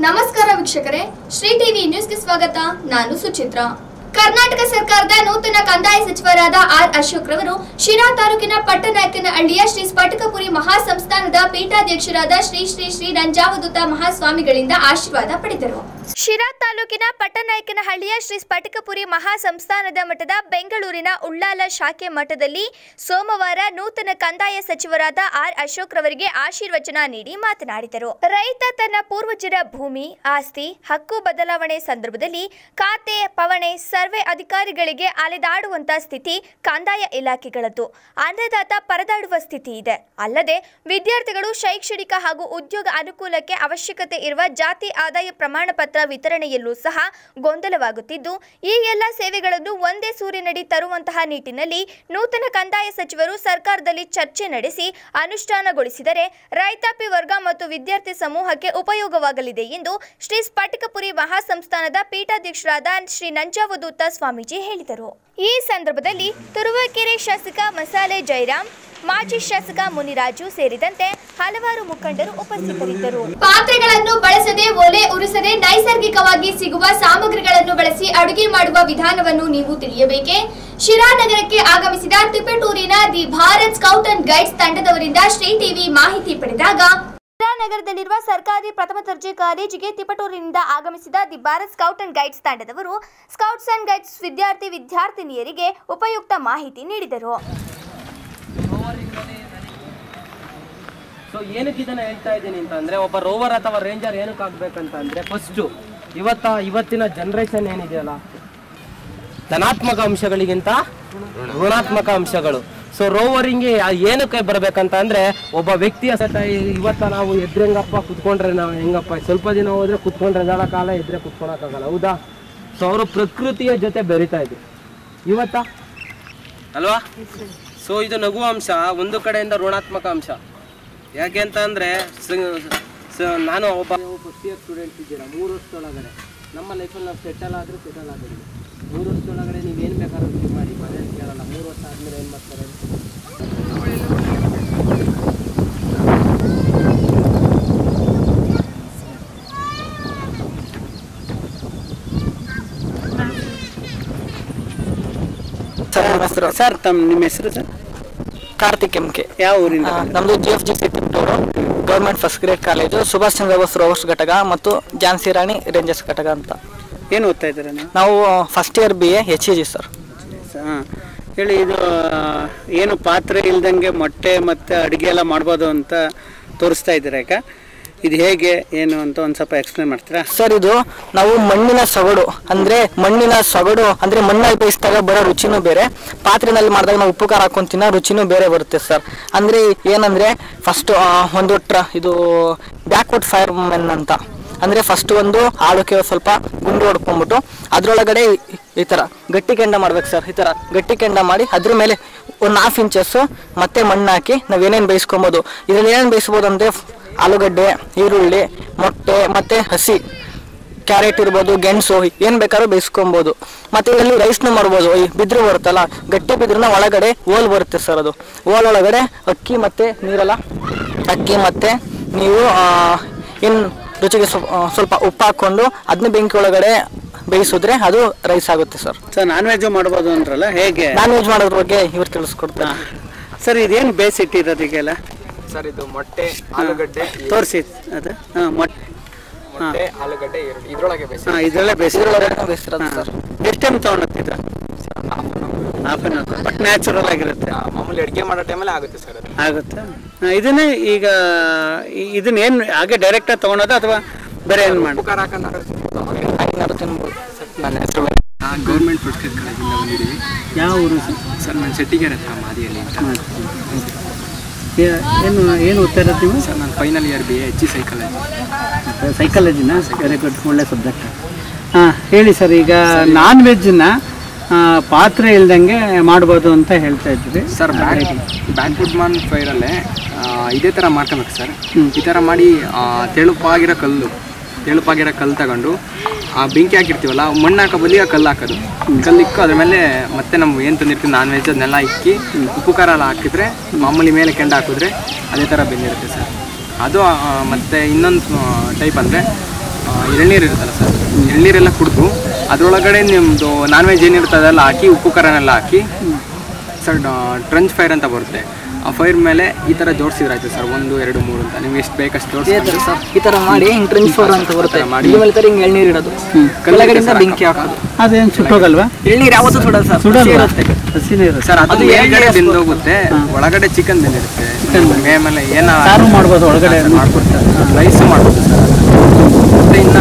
ನಮಸ್ಕಾರ ವೀಕ್ಷಕರೇ ಶ್ರೀ ಟಿವಿ ನ್ಯೂಸ್ಗೆ ಸ್ವಾಗತ ನಾನು ಸುಚಿತ್ರ ಕರ್ನಾಟಕ ಸರ್ಕಾರದ ನೂತನ ಕಂದಾಯ ಸಚಿವರಾದ ಆರ್ ಅಶೋಕ್ ರವರು ಶಿರಾ ತಾಲೂಕಿನ ಪಟ್ಟನಾಯಕನಹಳ್ಳಿಯ ಶ್ರೀ ಸ್ಫಟಿಕಪುರಿ ಮಹಾಸಂಸ್ಥಾನದ ಪೀಠಾಧ್ಯಕ್ಷರಾದ ಶ್ರೀ ಶ್ರೀ ಶ್ರೀ ನಂಜಾವಧೂತ ಮಹಾಸ್ವಾಮಿಗಳಿಂದ ಆಶೀರ್ವಾದ ಪಡೆದರು ಶಿರಾ ತಾಲೂಕಿನ ಪಟ್ಟನಾಯಕನಹಳ್ಳಿಯ ಶ್ರೀ ಸ್ಫಟಿಕಪುರಿ ಮಹಾಸಂಸ್ಥಾನದ ಮಠದ ಬೆಂಗಳೂರಿನ ಉಳ್ಳಾಲ ಶಾಖೆ ಮಠದಲ್ಲಿ ಸೋಮವಾರ ನೂತನ ಕಂದಾಯ ಸಚಿವರಾದ ಆರ್ ಅಶೋಕ್ ರವರಿಗೆ ಆಶೀರ್ವಚನ ನೀಡಿ ಮಾತನಾಡಿದರು ರೈತ ತನ್ನ ಪೂರ್ವಜರ ಭೂಮಿ ಆಸ್ತಿ ಹಕ್ಕು ಬದಲಾವಣೆ ಸಂದರ್ಭದಲ್ಲಿ ಖಾತೆ ಪವಣೆ ಸರ್ವೆ ಅಧಿಕಾರಿಗಳಿಗೆ ಅಲೆದಾಡುವಂತ ಸ್ಥಿತಿ ಕಂದಾಯ ಇಲಾಖೆಗಳದ್ದು ಅನ್ನದಾತ ಪರದಾಡುವ ಸ್ಥಿತಿ ಇದೆ ಅಲ್ಲದೆ ವಿದ್ಯಾರ್ಥಿಗಳು ಶೈಕ್ಷಣಿಕ ಹಾಗೂ ಉದ್ಯೋಗ ಅನುಕೂಲಕ್ಕೆ ಅವಶ್ಯಕತೆ ಇರುವ ಜಾತಿ ಆದಾಯ ಪ್ರಮಾಣ ಪತ್ರ ವಿತರಣೆಯಲ್ಲೂ ಸಹ ಗೊಂದಲವಾಗುತ್ತಿದ್ದು ಈ ಎಲ್ಲ ಸೇವೆಗಳನ್ನು ಒಂದೇ ಸೂರಿನಡಿ ತರುವಂತಹ ನಿಟ್ಟಿನಲ್ಲಿ ನೂತನ ಕಂದಾಯ ಸಚಿವರು ಸರ್ಕಾರದಲ್ಲಿ ಚರ್ಚೆ ನಡೆಸಿ ಅನುಷ್ಠಾನಗೊಳಿಸಿದರೆ ರೈತಾಪಿ ವರ್ಗ ಮತ್ತು ವಿದ್ಯಾರ್ಥಿ ಸಮೂಹಕ್ಕೆ ಉಪಯೋಗವಾಗಲಿದೆ ಎಂದು ಶ್ರೀ ಸ್ಫಟಿಕಪುರಿ ಮಹಾಸಂಸ್ಥಾನದ ಪೀಠಾಧ್ಯಕ್ಷರಾದ ಶ್ರೀ ನಂಜಾವಧೂತ ಸ್ವಾಮೀಜಿ ಹೇಳಿದರು ಈ ಸಂದರ್ಭದಲ್ಲಿ ತುರುವೇಕೆರೆ ಶಾಸಕ ಮಸಾಲೆ ಜಯರಾಮ್ ಮಾಜಿ ಶಾಸಕ ಮುನಿರಾಜು ಸೇರಿದಂತೆ ಹಲವಾರು ಮುಖಂಡರು ಉಪಸ್ಥಿತರಿದ್ದರು ಪಾತ್ರೆಗಳನ್ನು ಬಳಸದೆ ಒಲೆ ಉರಿಸದೆ ನೈಸರ್ಗಿಕವಾಗಿ ಸಿಗುವ ಸಾಮಗ್ರಿಗಳನ್ನು ಬಳಸಿ ಅಡುಗೆ ಮಾಡುವ ವಿಧಾನವನ್ನು ನೀವು ತಿಳಿಯಬೇಕೆ ಶಿರಾ ನಗರಕ್ಕೆ ಆಗಮಿಸಿದ ತಿಪಟೂರಿನ the Bharat scout and guides ತಂಡದವರಿಂದ ಶ್ರೀ ಟಿವಿ ಮಾಹಿತಿ ಪಡೆದಾಗ ನಗರದಲ್ಲಿರುವ ಸರ್ಕಾರಿ ಪ್ರಥಮ ದರ್ಜೆ ಕಾಲೇಜಿಗೆ ತಿಪಟೂರಿನಿಂದ ಆಗಮಿಸಿದ the Bharat scout and guides ತಂಡದವರು ಸ್ಕೌಟ್ಸ್ ಅಂಡ್ ಗೈಡ್ಸ್ ವಿದ್ಯಾರ್ಥಿ ವಿದ್ಯಾರ್ಥಿನಿಯರಿಗೆ ಉಪಯುಕ್ತ ಮಾಹಿತಿ ನೀಡಿದರು ಸೊ ಏನಕ್ಕೆ ಇದನ್ನ ಹೇಳ್ತಾ ಇದ್ದೀನಿ ಅಂತಂದ್ರೆ ಒಬ್ಬ ರೋವರ್ ಅಥವಾ ರೇಂಜರ್ ಏನಕ್ಕೆ ಆಗ್ಬೇಕಂತ ಅಂದ್ರೆ ಫಸ್ಟು ಇವತ್ತ ಇವತ್ತಿನ ಜನರೇಷನ್ ಏನಿದೆಯಲ್ಲ ಧನಾತ್ಮಕ ಅಂಶಗಳಿಗಿಂತ ಋಣಾತ್ಮಕ ಅಂಶಗಳು ಸೊ ರೋವರಿಂಗ್ಗೆ ಏನಕ್ಕೆ ಬರ್ಬೇಕಂತ ಅಂದ್ರೆ ಒಬ್ಬ ವ್ಯಕ್ತಿಯ ಸತ ಇವತ್ತ ನಾವು ಎದ್ರೆಂಗಪ್ಪ ಕುತ್ಕೊಂಡ್ರೆ ನಾವು ಹೆಂಗಪ್ಪ ಸ್ವಲ್ಪ ದಿನ ಹೋದ್ರೆ ಕುತ್ಕೊಂಡ್ರೆ ಎದ್ದಾಳ ಕಾಲ ಎದ್ರೆ ಕುತ್ಕೊಳಕ್ಕಾಗಲ್ಲ ಹೌದಾ ಸೊ ಅವರು ಪ್ರಕೃತಿಯ ಜೊತೆ ಬೆರಿತಾ ಇದ್ರು ಇವತ್ತ ಅಲ್ವಾ ಸೊ ಇದು ನಗುವ ಅಂಶ ಒಂದು ಕಡೆಯಿಂದ ಋಣಾತ್ಮಕ ಅಂಶ ಯಾಕೆ ಅಂತ ಅಂದರೆ ನಾನು ಒಬ್ಬ ಫಸ್ಟ್ ಇಯರ್ ಸ್ಟೂಡೆಂಟ್ ಇದ್ದೀರಾ ಮೂರು ವರ್ಷದೊಳಗಡೆ ನಮ್ಮ ಲೈಫಲ್ಲಿ ನಾವು ಸೆಟಲ್ ಆದರೆ ಸೆಟಲ್ ಆಗಿದ್ದೀವಿ ಮೂರು ವರ್ಷದೊಳಗಡೆ ನೀವು ಏನು ಬೇಕಾದ್ರೂ ಇದು ಮಾಡಿ ಮನೇಲಿ ಕೇಳಲ್ಲ ಮೂರು ವರ್ಷ ಆದಮೇಲೆ ಏನು ಮಾಡ್ತಾರೆ ಸರ್ ನಮ್ಮ ಹೆಸರು ಸರ್ ತಮ್ಮ ನಿಮ್ಮ ಹೆಸರು ಸರ್ ಕಾರ್ತಿಕ್ ಎಂಕೆ ಯಾವ ಊರಿಂದ ನಮ್ದು G F G C Tiptur government first grade college Subhash Chandra Bose rovers ಘಟಕ ಮತ್ತು ಝಾನ್ಸಿ ರಾಣಿ ರೇಂಜರ್ಸ್ ಘಟಕ ಅಂತ ಏನು ಓದ್ತಾ ಇದ್ದೀರಾ ನೀವು ನಾವು first year B A H E G sir ಹಾಂ ಹೇಳಿ ಇದು ಆ, ಏನು ಪಾತ್ರೆ ಇಲ್ದಂಗೆ ಮೊಟ್ಟೆ ಮತ್ತು ಅಡುಗೆ ಎಲ್ಲ ಮಾಡ್ಬೋದು ಅಂತ ತೋರಿಸ್ತಾ ಇದ್ದೀರಾ ಯಾಕ ಇದು ಹೇಗೆ ಏನು ಅಂತ ಒಂದು ಸ್ವಲ್ಪ ಎಕ್ಸ್ಪ್ಲೇನ್ ಮಾಡ್ತೀರಾ ಸರ್ ಇದು ನಾವು ಮಣ್ಣಿನ ಸೊಗಡು ಅಂದ್ರೆ ಮಣ್ಣಿನ ಸೊಗಡು ಅಂದ್ರೆ ಮಣ್ಣಲ್ಲಿ ಬೇಯಿಸಿದಾಗ ಬರೋ ರುಚಿನೂ ಬೇರೆ ಪಾತ್ರೆನಲ್ಲಿ ಮಾಡಿದಾಗ ನಾವು ಉಪ್ಪು ಖಾರ ಹಾಕೊಂಡು ತಿನ್ನೋ ರುಚಿನೂ ಬೇರೆ ಬರುತ್ತೆ ಸರ್ ಅಂದ್ರೆ ಏನಂದ್ರೆ ಫಸ್ಟ್ ಒಂದು ಟ್ರ ಇದು ಬ್ಯಾಕ್ವರ್ಡ್ ಫೈರ್ ಮೆನ್ ಅಂತ ಅಂದ್ರೆ ಫಸ್ಟ್ ಒಂದು ಆಳುಕೆ ಸ್ವಲ್ಪ ಗುಂಡು ಹೊಡ್ಕೊಂಡ್ಬಿಟ್ಟು ಅದ್ರೊಳಗಡೆ ಈ- ಈ ತರ ಗಟ್ಟಿ ಕೆಂಡ ಮಾಡ್ಬೇಕು ಸರ್ ಈ ತರ ಗಟ್ಟಿ ಕೆಂಡ ಮಾಡಿ ಅದ್ರ ಮೇಲೆ ಒಂದು ಹಾಫ್ ಇಂಚಸ್ ಮತ್ತೆ ಮಣ್ಣು ಹಾಕಿ ನಾವೇನೇನು ಬೇಯಿಸ್ಕೊಬೋದು ಇದ್ರಲ್ಲಿ ಏನೇನು ಬೇಯಿಸ್ಬೋದು ಅಂದ್ರೆ ಆಲೂಗಡ್ಡೆ ಈರುಳ್ಳಿ ಮೊಟ್ಟೆ ಮತ್ತೆ ಹಸಿ ಕ್ಯಾರೆಟ್ ಇರ್ಬೋದು ಗೆಣಸು ಏನ್ ಬೇಕಾದ್ರೂ ಬೇಯಿಸ್ಕೊಬೋದು ಮತ್ತೆ ಇದರಲ್ಲಿ ರೈಸ್ನು ಮಾಡ್ಬೋದು ಈ ಬಿದ್ರು ಬರುತ್ತಲ್ಲ ಗಟ್ಟಿ ಬಿದ್ರನ ಒಳಗಡೆ ಓಲ್ ಬರುತ್ತೆ ಸರ್ ಅದು ಓಲ್ ಒಳಗಡೆ ಅಕ್ಕಿ ಮತ್ತೆ ನೀರೆಲ್ಲ ಅಕ್ಕಿ ಮತ್ತೆ ನೀವು ಆ, ಇನ್ ರುಚಿಗೆ ಸ್ವ- ಆ, ಸ್ವಲ್ಪ ಉಪ್ಪು ಹಾಕೊಂಡು ಅದನ್ನ ಬೆಂಕಿ ಒಳಗಡೆ ಬೇಯಿಸಿದ್ರೆ ಅದು ರೈಸ್ ಆಗುತ್ತೆ ಸರ್ ಸರ್ ನಾನ್ ವೆಜ್ ಮಾಡ್ಬೋದು ಅಂದ್ರಲ್ಲ ಹೇಗೆ ನಾನ್ ವೆಜ್ ಮಾಡೋದ್ರ ಬಗ್ಗೆ ಇವ್ರು ತಿಳಿಸ್ಕೊಡ್ತಾರೆ ಸರ್ ಇದೇನು ಬೇಯಿಸಿಟ್ಟಿರೋದು ಈಗೆಲ್ಲ ಸರ್ ಇದು ಮೊಟ್ಟೆ ಆಲೂಗಡ್ಡೆ ತೋರಿಸಿ ಅದು ಹಾಂ ಮೊಟ್ಟೆ ಮೊಟ್ಟೆ ಆಲೂಗಡ್ಡೆ ಈರುಳ್ಳಿ ಇದ್ರೊಳಗೆ ಬೇಯಿಸಿ ಹಾಂ ಇದರಲ್ಲೇ ಇದ್ರೊಳಗಡೆ ಬೇಯಿಸಿರೋದು ಬೇಯಿಸಿರೋದು ಸರ್ ಎಷ್ಟು ಟೈಮ್ ತೊಗೊಂಡೋಗ್ತಿದ್ದು half an hour but natural ಆಗಿರುತ್ತೆ ಮಾಮೂಲಿ ಅಡುಗೆ ಮಾಡೋ ಟೈಮಲ್ಲಿ ಆಗುತ್ತೆ ಸರ್ ಅದು ಆಗುತ್ತಾ ಹಾ, ಇದನ್ನೇ ಈಗ ಈ- ಇದನ್ನ ಏನು ಹಾಗೆ ಡೈರೆಕ್ಟಾಗಿ ತೊಗೊಳೋದು ಅಥವಾ ಬೇರೆ ಏನು ಮಾಡಿ ಉಪ್ಪು ಖಾರ ಹಾಕೊಂಡು ಏನಾದ್ರು ತಿನ್ಬೋದು ನನ್ನ ಹೆಸರು ಗೌರ್ಮೆಂಟ್ ಫುಡ್ ಕಾಲೇಜಿಂದ ಬಂದಿದ್ದೀವಿ ಯಾವ ಊರು ಸರ್ ನಾನು ಶೆಟ್ಟಿಗೆರೆ ಹತ್ರ ಮಾದಿಯಲ್ಲಿ ಅಂತ ಏನು ಏನು ಓದ್ತಾ ಇರೋದು ನೀವು ಸರ್ ನಾನು final year B A H psychology ಸೈಕಾಲಜಿನ ವೆರಿ ಗುಡ್ ಒಳ್ಳೆ ಸಬ್ಜೆಕ್ಟ್ ಹಾಂ ಹೇಳಿ ಸರ್ ಈಗ ನಾನ್ ವೆಜ್ನ ಪಾತ್ರೆ ಇಲ್ದಂಗೆ ಮಾಡ್ಬೋದು ಅಂತ ಹೇಳ್ತಾ ಇದ್ರಿ sir back back wood man ಫೈರಲ್ಲೇ ಇದೇ ಥರ ಮಾಡ್ಕೋಬೇಕು ಸರ್ ಈ ಥರ ಮಾಡಿ ಆ, ತೆಳುಪಾಗಿರೋ ಕಲ್ಲು ತೆಳುಪಾಗಿರೋ ಕಲ್ಲು ತಗೊಂಡು ಆ ಬೆಂಕಿ ಹಾಕಿರ್ತೀವಲ್ಲ ಮಣ್ಣು ಹಾಕೋ ಬದಲಿ ಆ ಕಲ್ಲು ಹಾಕೋದು ಕಲ್ಲು ಇಕ್ಕು ಅದ್ರ ಮೇಲೆ ಮತ್ತೆ ನಾವು ಏನು ತಂದಿರ್ತೀವಿ ನಾನ್ ವೆಜ್ ಅದನ್ನೆಲ್ಲ ಇಕ್ಕಿ ಉಪ್ಪು ಖಾರ ಎಲ್ಲ ಹಾಕಿದ್ರೆ ಮಾಮೂಲಿ ಮೇಲೆ ಕೆಂಡ ಹಾಕಿದ್ರೆ ಅದೇ ಥರ ಬೆಂದಿರುತ್ತೆ ಸರ್ ಅದು ಆ, ಮತ್ತೆ ಇನ್ನೊಂದು ಟೈಪ್ ಅಂದರೆ ಎಳ್ನೀರು ಇರುತ್ತಲ್ಲ ಸರ್ ಎಳ್ನೀರೆಲ್ಲ ಕುಡಿದು ಅದರೊಳಗಡೆ ನಿಮ್ಮದು ನಾನ್ ವೆಜ್ ಏನಿರ್ತದಲ್ಲ ಹಾಕಿ ಉಪ್ಪು ಖಾರನೆಲ್ಲ ಹಾಕಿ ಸರ್ ಟ್ರಂಚ್ ಫೈರ್ ಅಂತ ಬರುತ್ತೆ ಆ ಫೈರ್ ಮೇಲೆ ಈ ಥರ ಜೋಡಿಸಿದ್ರಾಯ್ತು ಸರ್ ಒಂದು ಎರಡು ಮೂರು ಅಂತ ನಿಮ್ಗೆ ಎಷ್ಟು ಬೇಕಷ್ಟು ಇದೇ ಥರ ಜೋಡಿಸಿ ಸರ್ ಈ ಥರ ಮಾಡಿ ಹಿಂಗೆ ಟ್ರೆಂಚ್ ಫೋರ್ ಅಂತ ಬರುತ್ತೆ ಮಾಡಿ. ಇದ್ರ ಮೇಲೆ ತರ ಹಿಂಗೆ ಎಳ್ನೀರು ಇಡೋದು ಕೆಳಗಡೆಯಿಂದ ಸರ್ ಬೆಂಕಿ ಹಾಕೋದು ಅದೇನು ಸುಟ್ಟೋಗಲ್ವಾ ಎಳ್ನೀರು ಯಾವತ್ತೂ ಸುಡಲ್ಲ ಸರ್ ಸುಡಲ್ವಾ ಇರುತ್ತೆ ಹಸಿನೇ ಇರುತ್ತೆ ಸರ್ ಅದು ಅದು ಮೇಲ್ಗಡೆ ಎಳ್ನೀರು ಬೆಂದೋಗುತ್ತೆ ಒಳಗಡೆ ಚಿಕನ್ ಬೆಂದಿರುತ್ತೆ ಮೇಲೆ ಏನ ಸಾರು ಮಾಡ್ಬೋದು ಒಳಗಡೆ ಮಾಡ್ಕೊಡ್ತಾರೆ ರೈಸು ಮಾಡ್ಬೋದು ಸರ್ ಮತ್ತೆ ಇನ್ನ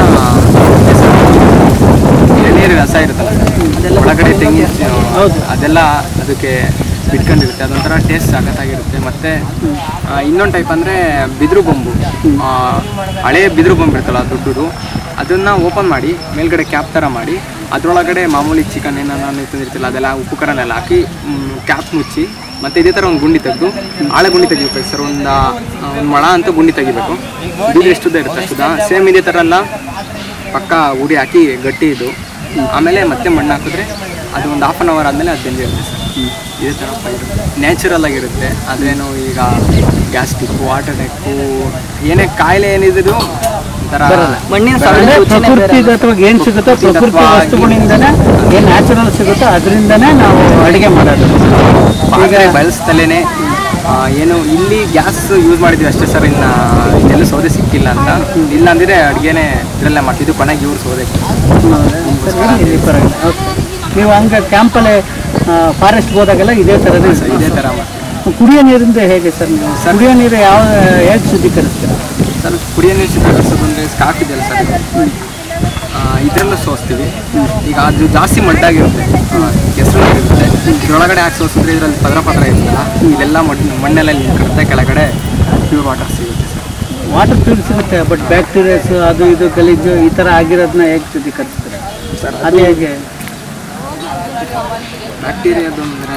ಎಳ್ನೀರು ರಸ ಇರುತ್ತಲ್ಲ ಸರ್ ಒಳಗಡೆ ತೆಂಗಿನ ಹೌದು. ಅದೆಲ್ಲ ಅದಕ್ಕೆ ಬಿಟ್ಕೊಂಡಿರುತ್ತೆ ಅದೊಂಥರ ಟೇಸ್ಟ್ ಸಖತ್ತಾಗಿರುತ್ತೆ ಮತ್ತೆ ಇನ್ನೊಂದು ಟೈಪ್ ಅಂದರೆ ಬಿದಿರು ಬೊಂಬು ಆ, ಹಳೆ ಬಿದಿರು ಬೊಂಬು ಇರುತ್ತಲ್ಲ ದೊಡ್ಡದು ಅದನ್ನು ಓಪನ್ ಮಾಡಿ ಮೇಲ್ಗಡೆ ಕ್ಯಾಪ್ ಥರ ಮಾಡಿ ಅದರೊಳಗಡೆ ಮಾಮೂಲಿ ಚಿಕನ್ ಏನಾನ ನೀವು ತಂದಿರ್ತಿಲ್ಲ ಅದೆಲ್ಲ ಉಪ್ಪು ಖಾರನೆಲ್ಲ ಹಾಕಿ ಕ್ಯಾಪ್ ಮುಚ್ಚಿ ಮತ್ತು ಇದೇ ಥರ ಒಂದು ಗುಂಡಿ ತೆಗೆದು ಆಳ ಗುಂಡಿ ತೆಗಿಬೇಕು ಸರ್ ಒಂದು ಒಂದು ಮೊಳ ಅಂತ ಗುಂಡಿ ತೆಗಿಬೇಕು ಬೀಡು ಎಷ್ಟುದ್ದ ಇರುತ್ತೆ ಅಷ್ಟುದ ಸೇಮ್ ಇದೇ ಥರ ಎಲ್ಲ ಪಕ್ಕ ಉಡಿ ಹಾಕಿ ಗಟ್ಟಿ ಇದು ಆಮೇಲೆ ಮತ್ತೆ ಮಣ್ಣು ಹಾಕಿದ್ರೆ ಅದು ಒಂದು ಹಾಫ್ ಆನ್ ಅವರ್ ಆದಮೇಲೆ ಅದು ಬೆಂದಿರುತ್ತೆ ಸರ್ ಇದೇ ಥರ ಫೈರ್ ನ್ಯಾಚುರಲ್ ಆಗಿರುತ್ತೆ ಅದೇನು ಈಗ ಗ್ಯಾಸ್ಟಿಕ್ಕು ಹಾರ್ಟ್ ಅಟ್ಯಾಕು ಏನೇ ಕಾಯಿಲೆ ಏನಿದ್ರು ಒಂಥರ ಮಣ್ಣಿನ ಅಂದ್ರೆ ಸಗಣಿ ರುಚಿನೇ ಬೇರೆ ಪ್ರಕೃತಿ ಅಥವಾ ಏನ್ ಸಿಗುತ್ತೋ ಪ್ರಕೃತಿ ವಸ್ತುಗಳಿಂದನೇ ಏನ್ ನ್ಯಾಚುರಲ್ ಸಿಗುತ್ತೋ ಅದರಿಂದನೇ ನಾವು ಅಡಿಗೆ ಮಾಡೋದು ಈಗ ಬಳಸ್ತಲೇನೆ ಆ, ಏನು ಇಲ್ಲಿ ಗ್ಯಾಸ್ ಯೂಸ್ ಮಾಡಿದ್ವಿ ಅಷ್ಟೇ ಸರ್ ಇನ್ನು ಇನ್ನೆಲ್ಲೂ ಸೌದೆ ಸಿಕ್ಕಿಲ್ಲ ಅಂತ ಇಲ್ಲ ಅಂದಿದ್ರೆ ಅಡುಗೆನೇ ಇದರಲ್ಲೇ ಮಾಡ್ತಿದ್ವಿ ಕೊನೆಗೆ ಇವ್ರು ಸೌದೆ ಇಲ್ಲಿ ಪರವಾಗಿಲ್ಲ. ಓಕೆ. ನೀವು ಹಂಗೆ ಕ್ಯಾಂಪಲ್ಲಿ ಫಾರೆಸ್ಟ್ ಹೋದಾಗೆಲ್ಲ ಇದೇ ಥರನೇ ಇದೇ ಥರ ಮಾಡ್ತೀವಿ ಕುಡಿಯೋ ನೀರಿಂದ ಹೇಗೆ ಸರ್ ನೀವು ಕುಡಿಯೋ ನೀರು ಯಾವ ಹೇಗೆ ಶುದ್ಧೀಕರಿಸ್ತೀರಾ ಸರ್ ಕುಡಿಯೋ ನೀರು ಶುದ್ಧೀಕರಿಸೋದು ಅಂದರೆ ಸ್ಕಾಕ್ ಇದೆಯಲ್ಲ ಸರ್ ಇದು ಇದರಲ್ಲೂ ಸೋಸ್ತೀವಿ ಈಗ ಅದು ಜಾಸ್ತಿ ಮಡ್ಡಾಗಿರುತ್ತೆ ಹೆಸರು ಇರುತ್ತೆ ಇದ್ರೊಳಗಡೆ ಹಾಕಿ ಸೋಸಿದ್ರೆ ಇದರಲ್ಲಿ ಪದರ ಪದರ ಇರುತ್ತಲ್ಲ ಇಲ್ಲೆಲ್ಲ ಮಣ್ಣು ಮಣ್ಣೆಲ್ಲ ನಿಂತ್ಕೊಳುತ್ತೆ ಕೆಳಗಡೆ ಪ್ಯೂರ್ ವಾಟರ್ ಸಿಗುತ್ತೆ ಸರ್ ವಾಟರ್ ಪ್ಯೂರ್ ಸಿಗುತ್ತೆ ಬಟ್ ಬ್ಯಾಕ್ಟೀರಿಯಾಸ್ ಅದು ಇದು ಗಲೀಜು ಈ ಥರ ಆಗಿರೋದನ್ನ ಹೇಗೆ ಶುದ್ಧೀಕರಿಸ್ತೀರಾ ಸರ್ ಅದು ಹೇಗೆ ಬ್ಯಾಕ್ಟೀರಿಯಾದು ಅಂದರೆ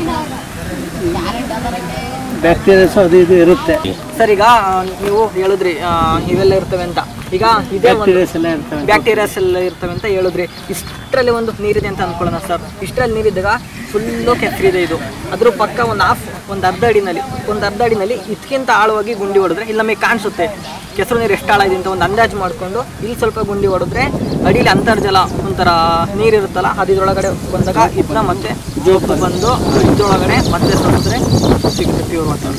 ಬ್ಯಾಕ್ಟೀರಿಯಾಸ್ ಅದು ಇದು ಇರುತ್ತೆ ಸರ್ ಈಗ ಆ, ನೀವು ಹೇಳಿದ್ರಿ ಆ, ಇವೆಲ್ಲ ಇರ್ತವೆ ಅಂತ ಈಗ ಇದೇ ಒಂದು ಬ್ಯಾಕ್ಟೀರಿಯಾಸ್ ಎಲ್ಲ ಇರ್ತವೆ ಬ್ಯಾಕ್ಟೀರಿಯಾಸ್ ಎಲ್ಲ ಇರ್ತವೆ ಅಂತ ಹೇಳಿದ್ರಿ ಇಷ್ಟರಲ್ಲಿ ಒಂದು ನೀರಿದೆ ಅಂತ ಅನ್ಕೊಳ್ಳೋಣ ಸರ್ ಇಷ್ಟರಲ್ಲಿ ನೀರಿದ್ದಾಗ ಫುಲ್ಲು ಕೆಸರಿದೆ ಇದು ಅದ್ರ ಪಕ್ಕ ಒಂದು ಹಾಫ್ ಒಂದು ಅರ್ಧ ಅಡಿನಲ್ಲಿ ಒಂದು ಅರ್ಧ ಅಡಿನಲ್ಲಿ ಇದಕ್ಕಿಂತ ಆಳವಾಗಿ ಗುಂಡಿ ಹೊಡೆದ್ರೆ ಇಲ್ಲಿ ನಮಗೆ ಕಾಣಿಸುತ್ತೆ ಕೆಸರು ನೀರು ಎಷ್ಟು ಆಳಾಗಿದೆ ಅಂತ ಒಂದು ಅಂದಾಜು ಮಾಡಿಕೊಂಡು ಇಲ್ಲಿ ಸ್ವಲ್ಪ ಗುಂಡಿ ಹೊಡೆದ್ರೆ ಅಡಿಲಿ ಅಂತರ್ಜಲ ಒಂಥರ ನೀರಿರುತ್ತಲ್ಲ ಅದು ಇದ್ರೊಳಗಡೆ ಬಂದಾಗ ಇದನ್ನ ಮತ್ತೆ ಜೋಕು ಬಂದು ಇದ್ರೊಳಗಡೆ ಮತ್ತೆ ಸೋಸಿದ್ರೆ ಸಿಗುತ್ತೆ ಪ್ಯೂರ್ ವಾಟರ್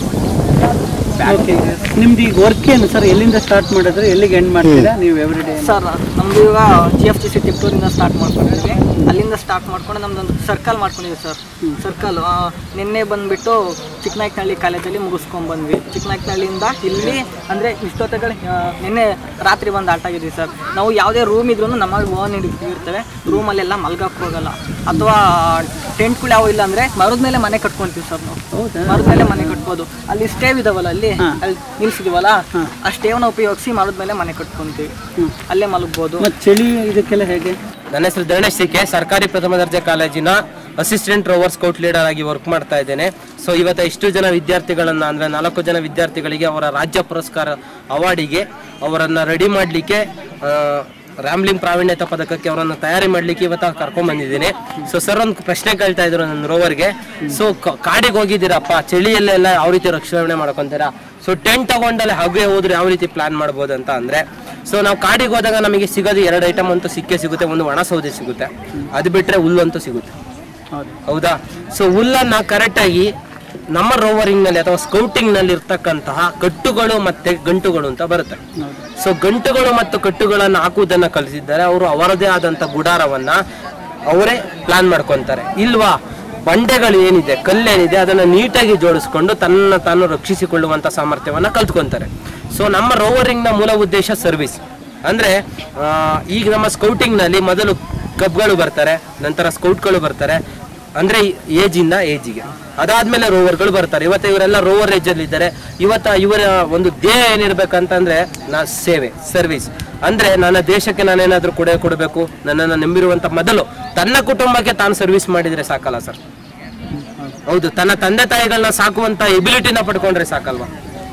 ಓಕೆ ನಿಮ್ದು ಈಗ ವರ್ಕ್ ಏನು ಸರ್ ಎಲ್ಲಿಂದ ಸ್ಟಾರ್ಟ್ ಮಾಡಿದ್ರೆ ಎಲ್ಲಿಗೆ ಎಂಡ್ ಮಾಡ್ತೀರಾ ನೀವು ಎವ್ರಿ ಡೇ ಸರ್ ನಮ್ದು ಇವಾಗ ಜಿ ಎಫ್ ಟಿ ಸಿ ತಿಪ್ಟೂರಿಂದ ಸ್ಟಾರ್ಟ್ ಮಾಡ್ಕೊಂಡಿದ್ವಿ ಅಲ್ಲಿಂದ ಸ್ಟಾರ್ಟ್ ಮಾಡ್ಕೊಂಡು ನಮ್ದೊಂದು ಸರ್ಕಲ್ ಮಾಡ್ಕೊಂಡಿದ್ವಿ ಸರ್ ಸರ್ಕಲ್ ನಿನ್ನೆ ಬಂದ್ಬಿಟ್ಟು ಚಿಕ್ಕನಾಯಕನಹಳ್ಳಿ ಕಾಲೇಜಲ್ಲಿ ಮುಗಿಸ್ಕೊಂಡ್ ಬಂದ್ವಿ ಚಿಕ್ಕನಾಯಕನಹಳ್ಳಿಯಿಂದ ಇಲ್ಲಿ ಅಂದರೆ ಇಷ್ಟೊತ್ತಗಳು ನಿನ್ನೆ ರಾತ್ರಿ ಬಂದು ಆಟ ಆಗಿದ್ವಿ ಸರ್ ನಾವು ಯಾವುದೇ ರೂಮ್ ಇದ್ರೂ ನಮಗೆ ಓನ್ ಇರ್ತೇವೆ ರೂಮಲ್ಲೆಲ್ಲ ಮಲ್ಗಕ್ಕೆ ಹೋಗಲ್ಲ ಅಥವಾ ಟೆಂಟ್ಗಳು ಯಾವ ಇಲ್ಲ ಅಂದರೆ ಮರದ ಮೇಲೆ ಮನೆ ಕಟ್ಕೊಂತೀವಿ ಸರ್ ನಾವು ಹೌದಾ ಮರದ ಮೇಲೆ ಮನೆ ಕಟ್ಬೋದು ಅಲ್ಲಿ ಸ್ಟೇವ್ ಇದಾವಲ್ಲ ಅಲ್ಲಿ ಹಾ. ಅಲ್ಲಿ ನಿಲ್ಸಿದೀವಲ್ಲ ಆ ಸ್ಟೇವ್ನ ಉಪಯೋಗಿಸಿ ಮರದ ಮೇಲೆ ಮನೆ ಕಟ್ಕೊಂತೀವಿ ಅಲ್ಲೇ ಮಲಗ್ಬೋದು ಮತ್ತು ಚಳಿ ಇದಕ್ಕೆಲ್ಲ ಹೇಗೆ ನನ್ನ ಹೆಸರು ಧರಣೇಶ್ ಸಿಕೆ ಸರ್ಕಾರಿ ಪ್ರಥಮ ದರ್ಜೆ ಕಾಲೇಜಿನ ಅಸಿಸ್ಟೆಂಟ್ ರೋವರ್ ಸ್ಕೌಟ್ ಲೀಡರ್ ಆಗಿ ವರ್ಕ್ ಮಾಡ್ತಾ ಇದ್ದೇನೆ ಸೊ ಇವತ್ತು ಇಷ್ಟು ಜನ ವಿದ್ಯಾರ್ಥಿಗಳನ್ನ ಅಂದ್ರೆ ನಾಲ್ಕು ಜನ ವಿದ್ಯಾರ್ಥಿಗಳಿಗೆ ಅವರ ರಾಜ್ಯ ಪುರಸ್ಕಾರ ಅವಾರ್ಡಿಗೆ ಅವರನ್ನ ರೆಡಿ ಮಾಡಲಿಕ್ಕೆ ರ್ಯಾಮ್ಲಿಂಗ್ ಪ್ರಾವೀಣ್ಯತಾ ಪದಕಕ್ಕೆ ಅವರನ್ನ ತಯಾರಿ ಮಾಡ್ಲಿಕ್ಕೆ ಇವತ್ತು ಕರ್ಕೊಂಡ್ ಬಂದಿದ್ದೀನಿ ಸೊ ಸರ್ ಒಂದು ಪ್ರಶ್ನೆ ಕೇಳ್ತಾ ಇದ್ರು ನನ್ನ ರೋವರ್ಗೆ ಸೊ ಕಾಡಿಗೆ ಹೋಗಿದ್ದೀರಪ್ಪ ಚಳಿಯಲ್ಲೆಲ್ಲ ಯಾವ ರೀತಿ ರಕ್ಷಣೆ ಮಾಡ್ಕೊಂತೀರಾ ಸೊ ಟೆಂಟ್ ತಗೊಂಡಲ್ಲಿ ಹಾಗೆ ಹೋದ್ರೆ ಯಾವ ರೀತಿ ಪ್ಲಾನ್ ಮಾಡ್ಬೋದು ಅಂತ ಅಂದ್ರೆ ಸೊ ನಾವು ಕಾಡಿಗೆ ಹೋದಾಗ ನಮಗೆ ಸಿಗೋದು ಎರಡು ಐಟಮ್ ಅಂತೂ ಸಿಕ್ಕೇ ಸಿಗುತ್ತೆ ಒಂದು ಒಣ ಸೌದೆ ಸಿಗುತ್ತೆ ಅದು ಬಿಟ್ರೆ ಹುಲ್ಲಂತೂ ಸಿಗುತ್ತೆ ಹೌದು ಹೌದಾ ಸೊ ಹುಲ್ಲನ್ನ ಕರೆಕ್ಟಾಗಿ ನಮ್ಮ ರೋವರಿಂಗ್ ನಲ್ಲಿ ಅಥವಾ ಸ್ಕೌಟಿಂಗ್ ನಲ್ಲಿ ಇರ್ತಕ್ಕಂತಹ ಕಟ್ಟುಗಳು ಮತ್ತೆ ಗಂಟುಗಳು ಅಂತ ಬರುತ್ತೆ ಸೊ ಗಂಟುಗಳು ಮತ್ತು ಕಟ್ಟುಗಳನ್ನು ಹಾಕುವುದನ್ನ ಕಲಿಸಿದ್ದಾರೆ ಅವರು ಅವರದೇ ಆದಂತ ಗುಡಾರವನ್ನ ಅವರೇ ಪ್ಲಾನ್ ಮಾಡ್ಕೊಂತಾರೆ ಇಲ್ವಾ ಬಂಡೆಗಳು ಏನಿದೆ ಕಲ್ಲೇನಿದೆ ಅದನ್ನ ನೀಟಾಗಿ ಜೋಡಿಸ್ಕೊಂಡು ತನ್ನ ತಾನು ರಕ್ಷಿಸಿಕೊಳ್ಳುವಂತ ಸಾಮರ್ಥ್ಯವನ್ನ ಕಲ್ತ್ಕೊಂತಾರೆ ಸೊ ನಮ್ಮ ರೋವರಿಂಗ್ ನ ಮೂಲ ಉದ್ದೇಶ ಸರ್ವಿಸ್ ಅಂದ್ರೆ ಆ, ಈಗ ನಮ್ಮ ಸ್ಕೌಟಿಂಗ್ ನಲ್ಲಿ ಮೊದಲು ಕಬ್ಗಳು ಬರ್ತಾರೆ ನಂತರ ಸ್ಕೌಟ್ಗಳು ಬರ್ತಾರೆ ಅಂದ್ರೆ ಏಜ್ ಇಂದ ಏಜಿಗೆ ಅದಾದ್ಮೇಲೆ ರೋವರ್ಗಳು ಬರ್ತಾರೆ ಇವತ್ತು ಇವರೆಲ್ಲ ರೋವರ್ ಏಜ್ ಅಲ್ಲಿ ಇದ್ದಾರೆ ಇವತ್ತ ಇವರ ಒಂದು ಧ್ಯೇಯ ಏನಿರ್ಬೇಕಂತಂದ್ರೆ ನಾ ಸೇವೆ ಸರ್ವಿಸ್ ಅಂದ್ರೆ ನನ್ನ ದೇಶಕ್ಕೆ ನಾನೇನಾದ್ರೂ ಕೊಡೆ ಕೊಡಬೇಕು ನನ್ನನ್ನು ನಂಬಿರುವಂತ ಮೊದಲು ತನ್ನ ಕುಟುಂಬಕ್ಕೆ ತಾನು ಸರ್ವಿಸ್ ಮಾಡಿದ್ರೆ ಸಾಕಲ್ಲ ಸರ್ ಹೌದು ತನ್ನ ತಂದೆ ತಾಯಿಗಳನ್ನ ಸಾಕುವಂತ ಎಬಿಲಿಟಿನ ಪಡ್ಕೊಂಡ್ರೆ ಸಾಕಲ್ವಾ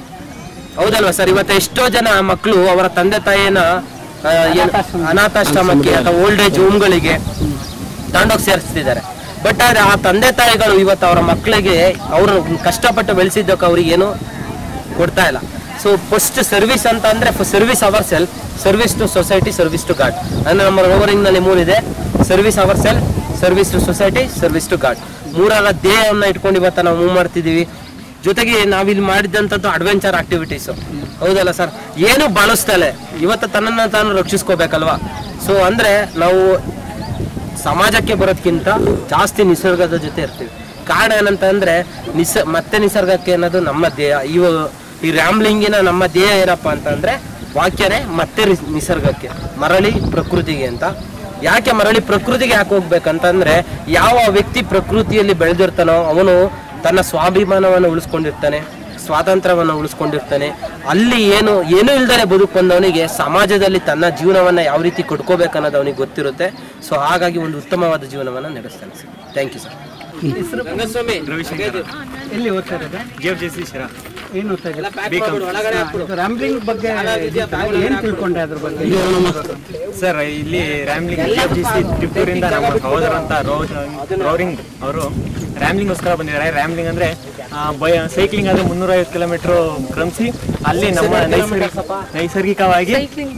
ಹೌದಲ್ವಾ ಸರ್ ಇವತ್ತು ಎಷ್ಟೋ ಜನ ಮಕ್ಕಳು ಅವರ ತಂದೆ ತಾಯಿಯನ್ನ ಆ, ಏನು ಅನಾಥಾಶ್ರಮಕ್ಕೆ ಅಥವಾ ಓಲ್ಡ್ ಏಜ್ ಹೋಮ್ಗಳಿಗೆ ತಗೊಂಡೋಗಿ ಸೇರಿಸ್ತಿದ್ದಾರೆ ಬಟ್ ಆದ್ರೆ ಆ ತಂದೆ ತಾಯಿಗಳು ಇವತ್ತು ಅವರ ಮಕ್ಕಳಿಗೆ ಅವರು ಕಷ್ಟಪಟ್ಟು ಬೆಳೆಸಿದ್ದಕ್ಕೆ ಅವ್ರಿಗೆ ಏನು ಕೊಡ್ತಾ ಇಲ್ಲ ಸೊ ಫಸ್ಟ್ ಸರ್ವಿಸ್ ಅಂತ ಅಂದ್ರೆ service our self service to society service to God ಅಂದ್ರೆ ನಮ್ಮ ರೋವರಿಂಗ್ ನಲ್ಲಿ ಮೂರಿದೆ service our self service to society service to God ಮೂರರ ಧ್ಯೇಯವನ್ನ ಇಟ್ಕೊಂಡು ಇವತ್ತು ನಾವು ಮೂವ್ ಮಾಡ್ತಿದೀವಿ ಜೊತೆಗೆ ನಾವಿಲ್ಲಿ ಮಾಡಿದಂಥದ್ದು ಅಡ್ವೆಂಚರ್ ಆಕ್ಟಿವಿಟೀಸು ಹೌದಲ್ಲ ಸರ್ ಏನು ಬಳಸ್ತಲೆ ಇವತ್ತು ತನ್ನನ್ನು ತಾನು ರಕ್ಷಿಸ್ಕೋಬೇಕಲ್ವಾ ಸೊ ಅಂದ್ರೆ ನಾವು ಸಮಾಜಕ್ಕೆ ಬರೋದ್ಕಿಂತ ಜಾಸ್ತಿ ನಿಸರ್ಗದ ಜೊತೆ ಇರ್ತೀವಿ ಕಾರಣ ಏನಂತಂದ್ರೆ ನಿಸ ಮತ್ತೆ ನಿಸರ್ಗಕ್ಕೆ ಅನ್ನೋದು ನಮ್ಮ ಧ್ಯೇಯ ಇವು ಈ ರ್ಯಾಮ್ಲಿಂಗಿನ ನಮ್ಮ ಧ್ಯೇಯ ಏನಪ್ಪ ಅಂತಂದ್ರೆ ವಾಕ್ಯನೇ ಮತ್ತೆ ರಿ- ನಿಸರ್ಗಕ್ಕೆ ಮರಳಿ ಪ್ರಕೃತಿಗೆ ಅಂತ ಯಾಕೆ ಮರಳಿ ಪ್ರಕೃತಿಗೆ ಯಾಕೆ ಹೋಗ್ಬೇಕಂತಂದ್ರೆ ಯಾವ ವ್ಯಕ್ತಿ ಪ್ರಕೃತಿಯಲ್ಲಿ ಬೆಳೆದಿರ್ತಾನೋ ಅವನು ತನ್ನ ಸ್ವಾಭಿಮಾನವನ್ನು ಉಳಿಸ್ಕೊಂಡಿರ್ತಾನೆ ಸ್ವಾತಂತ್ರ್ಯವನ್ನು ಉಳಿಸ್ಕೊಂಡಿರ್ತಾನೆ ಅಲ್ಲಿ ಏನು ಏನೂ ಇಲ್ದೇ ಬದುಕು ಬಂದವನಿಗೆ ಸಮಾಜದಲ್ಲಿ ತನ್ನ ಜೀವನವನ್ನ ಯಾವ ರೀತಿ ಕೊಟ್ಕೋಬೇಕನ್ನೋದು ಅವನಿಗೆ ಗೊತ್ತಿರುತ್ತೆ ಸೊ ಹಾಗಾಗಿ ಒಂದು ಉತ್ತಮವಾದ ಜೀವನವನ್ನ ನಡೆಸ್ತಾನೆ ಸರ್ ಥ್ಯಾಂಕ್ ಯು ಸರ್ ಎಲ್ಲಿ ಓದ್ತಾ ಇರೋದು G F J C Sira ಏನು ಓದ್ತಾ ಇರೋದು ರಾಮ್ಲಿಂಗ್ ಬಗ್ಗೆ ಏನು ತಿಳ್ಕೊಂಡೆ ಅದ್ರ ಬಗ್ಗೆ ಸರ್ ಇಲ್ಲಿ rambling G F G C ಟಿಪ್ಪೂರಿಂದ ನಮ್ಮ ಸಹೋದರ ಅಂತ ರೋರಿಂಗ್ ಅವರು ರ್ಯಾಮ್ಲಿಂಗ್ಗೋಸ್ಕರ ಬಂದಿದ್ದಾರೆ ರ್ಯಾಮ್ಲಿಂಗ್ ಅಂದ್ರೆ ಆ, ಬೈ ಸೈಕ್ಲಿಂಗ್ ಆದ್ರೆ ಮುನ್ನೂರೈವತ್ತು ಕಿಲೋಮೀಟರ್ ಕ್ರಮಿಸಿ ಅಲ್ಲಿ ನಮ್ಮ ನೈಸರ್ಗಿಕ ನೈಸರ್ಗಿಕವಾಗಿ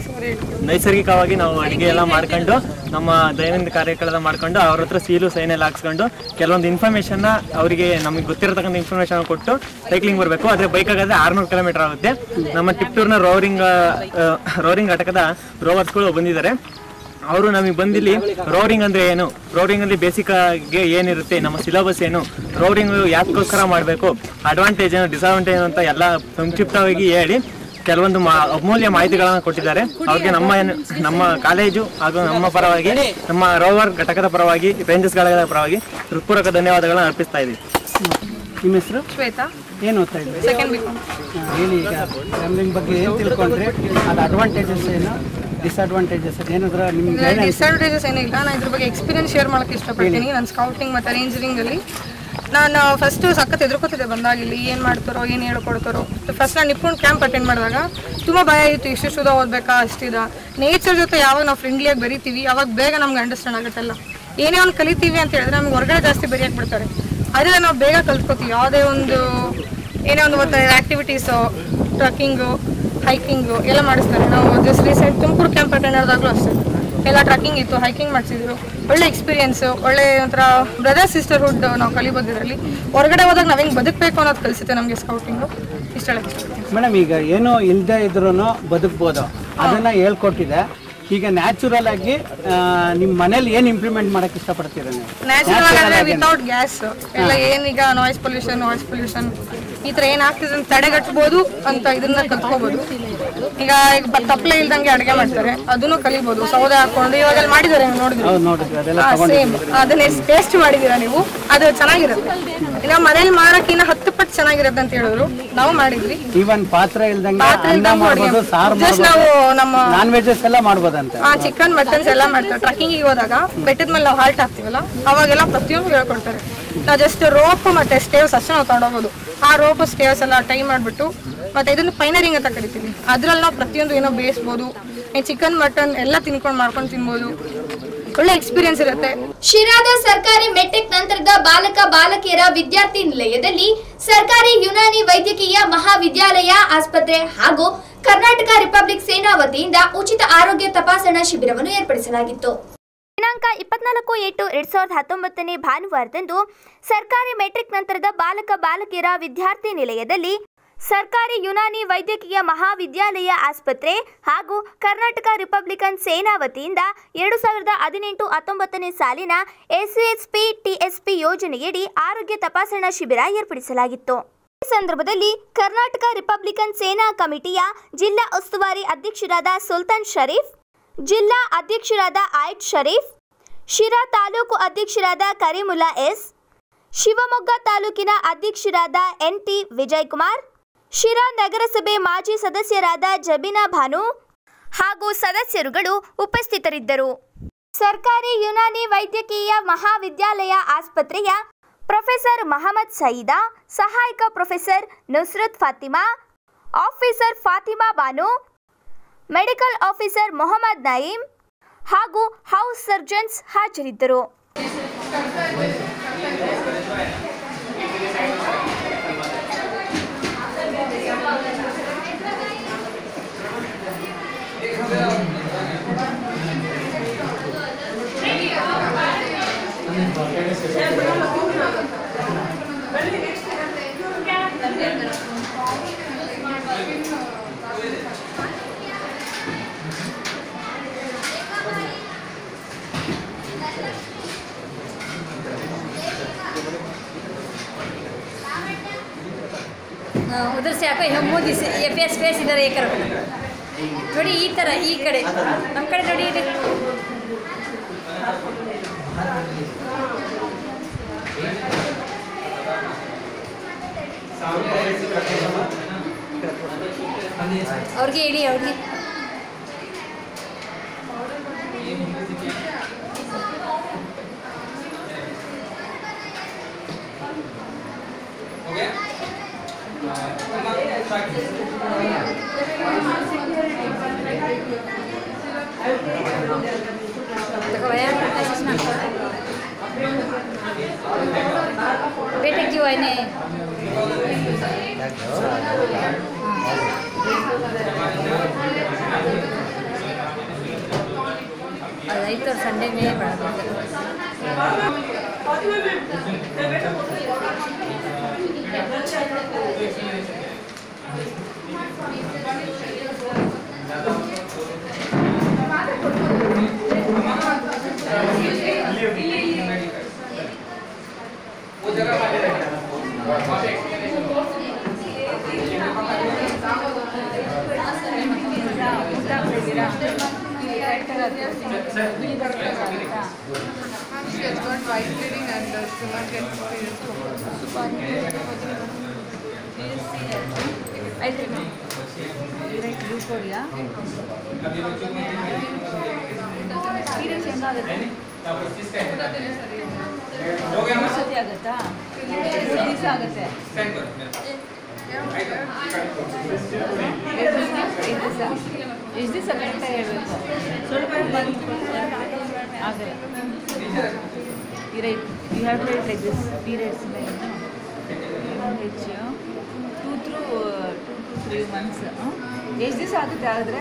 ನೈಸರ್ಗಿಕವಾಗಿ ನಾವು ಅಡಿಗೆ ಎಲ್ಲ ಮಾಡ್ಕೊಂಡು ನಮ್ಮ ದೈನಂದಿನ ಕಾರ್ಯಕ್ರಮ ಮಾಡ್ಕೊಂಡು ಅವ್ರ ಹತ್ರ ಸೀಲು ಸೈನ್ ಎಲ್ಲ ಹಾಕ್ಸ್ಕೊಂಡು ಕೆಲವೊಂದು ಇನ್ಫಾರ್ಮೇಶನ್ ಅವರಿಗೆ ನಮಗೆ ಗೊತ್ತಿರತಕ್ಕಂಥ ಇನ್ಫಾರ್ಮೇಶನ್ ಕೊಟ್ಟು ಸೈಕ್ಲಿಂಗ್ ಬರಬೇಕು ಆದರೆ ಬೈಕ್ ಆಗಾದ್ರೆ ಆರ್ನೂರು ಕಿಲೋಮೀಟರ್ ಆಗುತ್ತೆ ನಮ್ಮ ಟಿಪ್ಟೂರ್ನ ರೋರಿಂಗ್ ರೋರಿಂಗ್ ಘಟಕದ ರೋವರ್ಸ್ಗಳು ಬಂದಿದ್ದಾರೆ ಅವರು ನಮಗೆ ಬಂದಿಲ್ಲಿ ರೋರಿಂಗ್ ಅಂದ್ರೆ ಏನು ರೋರಿಂಗ್ ಅಲ್ಲಿ ಬೇಸಿಕ್ ಆಗಿ ಏನಿರುತ್ತೆ ನಮ್ಮ ಸಿಲೆಬಸ್ ಏನು ರೋರಿಂಗ್ ಯಾಕೋಸ್ಕರ ಮಾಡಬೇಕು ಅಡ್ವಾಂಟೇಜ್ ಏನು ಡಿಸಡ್ವಾಂಟೇಜ್ ಅಂತ ಎಲ್ಲ ಸಂಕ್ಷಿಪ್ತವಾಗಿ ಹೇಳಿ ಕೆಲವೊಂದು ಮಾ ಅಮೂಲ್ಯ ಮಾಹಿತಿಗಳನ್ನು ಕೊಟ್ಟಿದ್ದಾರೆ ಅವ್ರಿಗೆ ನಮ್ಮ ಏನು- ನಮ್ಮ ಕಾಲೇಜು ಹಾಗೂ ನಮ್ಮ ಪರವಾಗಿ ನಮ್ಮ ರೋವರ್ ಘಟಕದ ಪರವಾಗಿ ರೇಂಜರ್ಸ್ ಘಟಕದ ಪರವಾಗಿ ಹೃತ್ಪೂರ್ವಕ ಧನ್ಯವಾದಗಳನ್ನು ಅರ್ಪಿಸ್ತಾ ಇದ್ದೀವಿ ನಿಮ್ಮ ಹೆಸರು ಶ್ವೇತಾ ಏನು ಓದ್ತಾ ಇದ್ದೀವಿ ಸೆಕೆಂಡ್ ಬಿ ಕಾಮ್ ಹೇಳಿ ಈಗ ರಾಮ್ಲಿಂಗ್ ಬಗ್ಗೆ ಏನು ತಿಳ್ಕೊಂಡ್ರೆ ಅದು ಅಡ್ವಾಂಟೇಜಸ್ ಏನು ಡಿಸ್ಅಡ್ವಾಂಟೇಜಸ್ ಏನಾದ್ರ ನಿಮ್ಗೆ ಡಿಸ್ಅಡ್ವಾಂಟೇಜಸ್ ಏನಿಲ್ಲ ನಾನು ಇದ್ರ ಬಗ್ಗೆ ಎಕ್ಸ್ಪೀರಿಯನ್ಸ್ ಶೇರ್ ಮಾಡಕ್ಕೆ ಇಷ್ಟಪಡ್ತೀನಿ ನಾನು ಸ್ಕೌಟಿಂಗ್ ಮತ್ತು ರೇಂಜರಿಂಗ್ ಅಲ್ಲಿ ನಾನು ಫಸ್ಟ್ ಸಖತ್ ಎದುರ್ಕೋತಿದ್ದೆ ಬಂದಾಗ ಇಲ್ಲಿ ಏನು ಮಾಡ್ತಾರೋ ಏನು ಹೇಳ್ಕೊಡ್ತಾರೋ ಫಸ್ಟ್ ನಾನು ನಿಪ್ಕೊಂಡು ಕ್ಯಾಂಪ್ ಅಟೆಂಡ್ ಮಾಡಿದಾಗ ತುಂಬ ಭಯ ಇತ್ತು ಇಷ್ಟಿಷ್ಟುದ ಓದಬೇಕಾ ಅಷ್ಟಿದ ನೇಚರ್ ಜೊತೆ ಯಾವಾಗ ನಾವು ಫ್ರೆಂಡ್ಲಿಯಾಗಿ ಬರಿತೀವಿ ಅವಾಗ ಬೇಗ ನಮ್ಗೆ ಅಂಡರ್ಸ್ಟ್ಯಾಂಡ್ ಆಗುತ್ತಲ್ಲ ಏನೇ ಒಂದು ಕಲಿತೀವಿ ಅಂತ ಹೇಳಿದ್ರೆ ನಮ್ಗೆ ಹೊರಗಡೆ ಜಾಸ್ತಿ ಬರೆಯಕ್ಕೆ ಬಿಡ್ತಾರೆ ಅದರಿಂದ ನಾವು ಬೇಗ ಕಲ್ತ್ಕೋತೀವಿ ಯಾವುದೇ ಒಂದು ಏನೇ ಒಂದು ಗೊತ್ತಾಗಿದೆ ಆ್ಯಕ್ಟಿವಿಟೀಸು ಟ್ರಕ್ಕಿಂಗು ಹೈಕಿಂಗು ಎಲ್ಲ ಮಾಡಿಸ್ತಾರೆ ನಾವು just recent Tumkur camp attend ಆದಾಗಲೂ ಅಷ್ಟೇ ಎಲ್ಲ ಟ್ರಕ್ಕಿಂಗ್ ಇತ್ತು ಹೈಕಿಂಗ್ ಮಾಡಿಸಿದ್ರು ಒಳ್ಳೆ ಎಕ್ಸ್ಪೀರಿಯನ್ಸು ಒಳ್ಳೆ ಒಂಥರ ಬ್ರದರ್ ಸಿಸ್ಟರ್ಹುಡ್ ನಾವು ಕಲಿಬೋದು ಇದರಲ್ಲಿ ಹೊರಗಡೆ ಹೋದಾಗ ನಾವು ಹೆಂಗೆ ಬದುಕಬೇಕು ಅನ್ನೋದು ಕಲಿಸುತ್ತೆ ನಮಗೆ ಸ್ಕೌಟಿಂಗು ಇಷ್ಟ ಮೇಡಮ್ ಈಗ ಏನೋ ಇಲ್ಲದೆ ಇದ್ರೂ ಬದುಕ್ಬೋದು ಅದನ್ನ ಹೇಳ್ಕೊಟ್ಟಿದೆ ಈಗ ನ್ಯಾಚುರಲ್ ಆಗಿ ಆ, ನಿಮ್ಮ ಮನೇಲಿ ಏನು ಇಂಪ್ಲಿಮೆಂಟ್ ಮಾಡಕ್ಕೆ ಇಷ್ಟಪಡ್ತೀರಾ ನೀವು ನ್ಯಾಚುರಲ್ ಅಂದರೆ ವಿತೌಟ್ ಗ್ಯಾಸ್ ಎಲ್ಲ ಏನೀಗ ನಾಯ್ಸ್ ಪೊಲ್ಯೂಷನ್ ನಾಯ್ಸ್ ಪೊಲ್ಯೂಷನ್ ಈ ಥರ ಏನಾಗ್ತಿದೆ ಅಂತ ತಡೆಗಟ್ಬೋದು ಅಂತ ಇದನ್ನ ಕಲ್ತ್ಕೋಬೋದು ಈಗ ಈಗ ಬ- ತಪ್ಪಲೆ ಇಲ್ದಂಗೆ ಅಡುಗೆ ಮಾಡ್ತಾರೆ ಅದನ್ನು ಕಲಿಬೋದು ಸೌದೆ ಹಾಕೊಂಡು ಇವಾಗ ಅಲ್ಲಿ ಮಾಡಿದ್ದಾರೆ ನೀವು ನೋಡಿದ್ರಿ ಹೌದು ನೋಡಿದ್ವಿ ಅದೆಲ್ಲ ಸೇಮ್ ಅದನ್ನ ಟೇಸ್ಟ್ ಮಾಡಿದೀರಾ ನೀವು ಅದು ಚೆನ್ನಾಗಿರುತ್ತೆ ಇನ್ನ ಮನೇಲಿ ಮಾಡಕ್ಕಿನ್ನ ಹತ್ತು ಪಟ್ಟು ಚೆನ್ನಾಗಿರುತ್ತೆ ಅಂತ ಹೇಳಿದ್ರು ನಾವು ಮಾಡಿದ್ವಿ ಈವನ್ ಪಾತ್ರೆ ಇಲ್ದಂಗೆ ಪಾತ್ರೆ ಅನ್ನ ಇಲ್ದಂಗೆ ಮಾಡ್ಬೋದು ಸಾರು ಜಸ್ಟ್ ನಾವು ನಮ್ಮ ನಾನ್ ವೆಜಸ್ ಎಲ್ಲ ಮಾಡ್ಬೋದಂತೆ ಆ ಚಿಕನ್ ಮಟನ್ಸ್ ಎಲ್ಲ ಮಾಡ್ತಾರೆ ಟ್ರಕ್ಕಿಂಗಿಗೆ ಹೋದಾಗ ಬೆಟ್ಟದ ಮೇಲೆ ನಾವು ಹಾಲ್ಟ್ ಹಾಕ್ತೀವಲ್ಲ ಅವಾಗೆಲ್ಲ ಪ್ರತಿಯೊಂದು ಹೇಳ್ಕೊಡ್ತಾರೆ ನಾವು ಜಸ್ಟ್ ರೋಪ್ ಮತ್ತೆ ಸ್ಟೇವ್ಸ್ ಅಷ್ಟೇ ನಾವು ತಗೊಂಡೋಗೋದು ಆ ರೋಪ್ ಸ್ಟೇವ್ಸ್ ಎಲ್ಲ ಟೈ ಮಾಡಿಬಿಟ್ಟು ಮತ್ತೆ ಇದನ್ನು ಪೈನರಿಂಗ್ ಅಂತ ಕರಿತೀವಿ ಅದ್ರಲ್ಲಿ ನಾವು ಪ್ರತಿಯೊಂದು ಏನೋ ಬೇಯಿಸ್ಬೋದು ಚಿಕನ್ ಮಟನ್ ಎಲ್ಲ ತಿನ್ಕೊಂಡು ಮಾಡ್ಕೊಂಡು ತಿನ್ಬೋದು ಒಳ್ಳೆ ಎಕ್ಸ್ಪೀರಿಯನ್ಸ್ ಇರುತ್ತೆ ಶಿರಾದ ಸರ್ಕಾರಿ ಮೆಟ್ರಿಕ್ ನಂತರದ ಬಾಲಕ ಬಾಲಕಿಯರ ವಿದ್ಯಾರ್ಥಿ ನಿಲಯದಲ್ಲಿ ಸರ್ಕಾರಿ ಯುನಾನಿ ವೈದ್ಯಕೀಯ ಮಹಾವಿದ್ಯಾಲಯ ಆಸ್ಪತ್ರೆ ಹಾಗೂ ಕರ್ನಾಟಕ ರಿಪಬ್ಲಿಕ್ ಸೇನಾ ವತಿಯಿಂದ ಉಚಿತ ಆರೋಗ್ಯ ತಪಾಸಣಾ ಶಿಬಿರವನ್ನು ಏರ್ಪಡಿಸಲಾಗಿತ್ತು ದಿನಾಂಕ ಇಪ್ಪತ್ನಾಲ್ಕು ಎಂಟು ಎರಡ್ ಸಾವಿರದ ಹತ್ತೊಂಬತ್ತನೇ ಭಾನುವಾರದಂದು ಸರ್ಕಾರಿ ಮೆಟ್ರಿಕ್ ನಂತರದ ಬಾಲಕ ಬಾಲಕಿಯರ ವಿದ್ಯಾರ್ಥಿ ನಿಲಯದಲ್ಲಿ ಸರ್ಕಾರಿ ಯುನಾನಿ ವೈದ್ಯಕೀಯ ಮಹಾವಿದ್ಯಾಲಯ ಆಸ್ಪತ್ರೆ ಹಾಗೂ ಕರ್ನಾಟಕ ರಿಪಬ್ಲಿಕನ್ ಸೇನಾ ವತಿಯಿಂದ ಎರಡು ಸಾವಿರದ ಹದಿನೆಂಟು ಹತ್ತೊಂಬತ್ತನೇ ಸಾಲಿನ ಎಸ್ಎಸ್ಪಿ ಟಿಎಸ್ಪಿ ಯೋಜನೆಯಡಿ ಆರೋಗ್ಯ ತಪಾಸಣಾ ಶಿಬಿರ ಏರ್ಪಡಿಸಲಾಗಿತ್ತು ಈ ಸಂದರ್ಭದಲ್ಲಿ ಕರ್ನಾಟಕ ರಿಪಬ್ಲಿಕನ್ ಸೇನಾ ಕಮಿಟಿಯ ಜಿಲ್ಲಾ ಉಸ್ತುವಾರಿ ಅಧ್ಯಕ್ಷರಾದ ಸುಲ್ತಾನ್ ಶರೀಫ್ ಜಿಲ್ಲಾ ಅಧ್ಯಕ್ಷರಾದ ಆಯ್ಟ್ ಶರೀಫ್ ಶಿರಾ ತಾಲೂಕು ಅಧ್ಯಕ್ಷರಾದ ಕರೀಮುಲ್ಲಾ ಎಸ್ ಶಿವಮೊಗ್ಗ ತಾಲೂಕಿನ ಅಧ್ಯಕ್ಷರಾದ ಎನ್ ಟಿ ವಿಜಯಕುಮಾರ್ ಶಿರಾ ನಗರಸಭೆ ಮಾಜಿ ಸದಸ್ಯರಾದ ಜಬೀನಾ ಭಾನು ಹಾಗೂ ಸದಸ್ಯರುಗಳು ಉಪಸ್ಥಿತರಿದ್ದರು ಸರ್ಕಾರಿ ಯುನಾನಿ ವೈದ್ಯಕೀಯ ಮಹಾವಿದ್ಯಾಲಯ ಆಸ್ಪತ್ರೆಯ ಪ್ರೊಫೆಸರ್ ಮಹಮ್ಮದ್ ಸಯೀದಾ ಸಹಾಯಕ professor Nusrat Fatima officer Fatima Banu medical officer Mohammed Naeem ಹಾಗೂ ಹೌಸ್ ಸರ್ಜನ್ಸ್ ಹಾಜರಿದ್ದರು Thank ಸಮಸ್ಯೆ ಯಾಕೋ ಈಗ ಮೋದಿ ಫೇಸ್ ಫೇಸ್ ಇದ್ದಾರೆ ಏಕರ ನೋಡಿ ಈ ಥರ ಈ ಕಡೆ ನಮ್ಮ ಕಡೆ ನೋಡಿ ಇದು ಅವ್ರಿಗೆ ಹೇಳಿ ಅವ್ರಿಗೆ ತಗೋಯ बेटे क्यों आए ने ಅದಾಯ್ತು ಸಂಡೇ ಮೇ She has got white bleeding and the stomach gets ಆಯ್ತು ಗ್ಲೂಕೋರಿಯಾ ಪೀರಿಯಡ್ಸ್ ಹೆಂಗಾಗುತ್ತೆ ಮೂರು ಸತಿ ಆಗುತ್ತಾ ಮೂರು ದಿವಸ ಆಗುತ್ತೆ ಎರಡು ದಿವಸ ಐದು ದಿವಸ ಎಷ್ಟು ದಿವಸ ಕರೆಕ್ಟಾಗಿ ಹೇಳಬೇಕು ಸ್ವಲ್ಪ ಆಗಲ್ಲ right you have to like this periods ಹೆಚ್ಚು two through two to three months ಎಷ್ಟು ದಿವಸ ಆಗುತ್ತೆ ಆದರೆ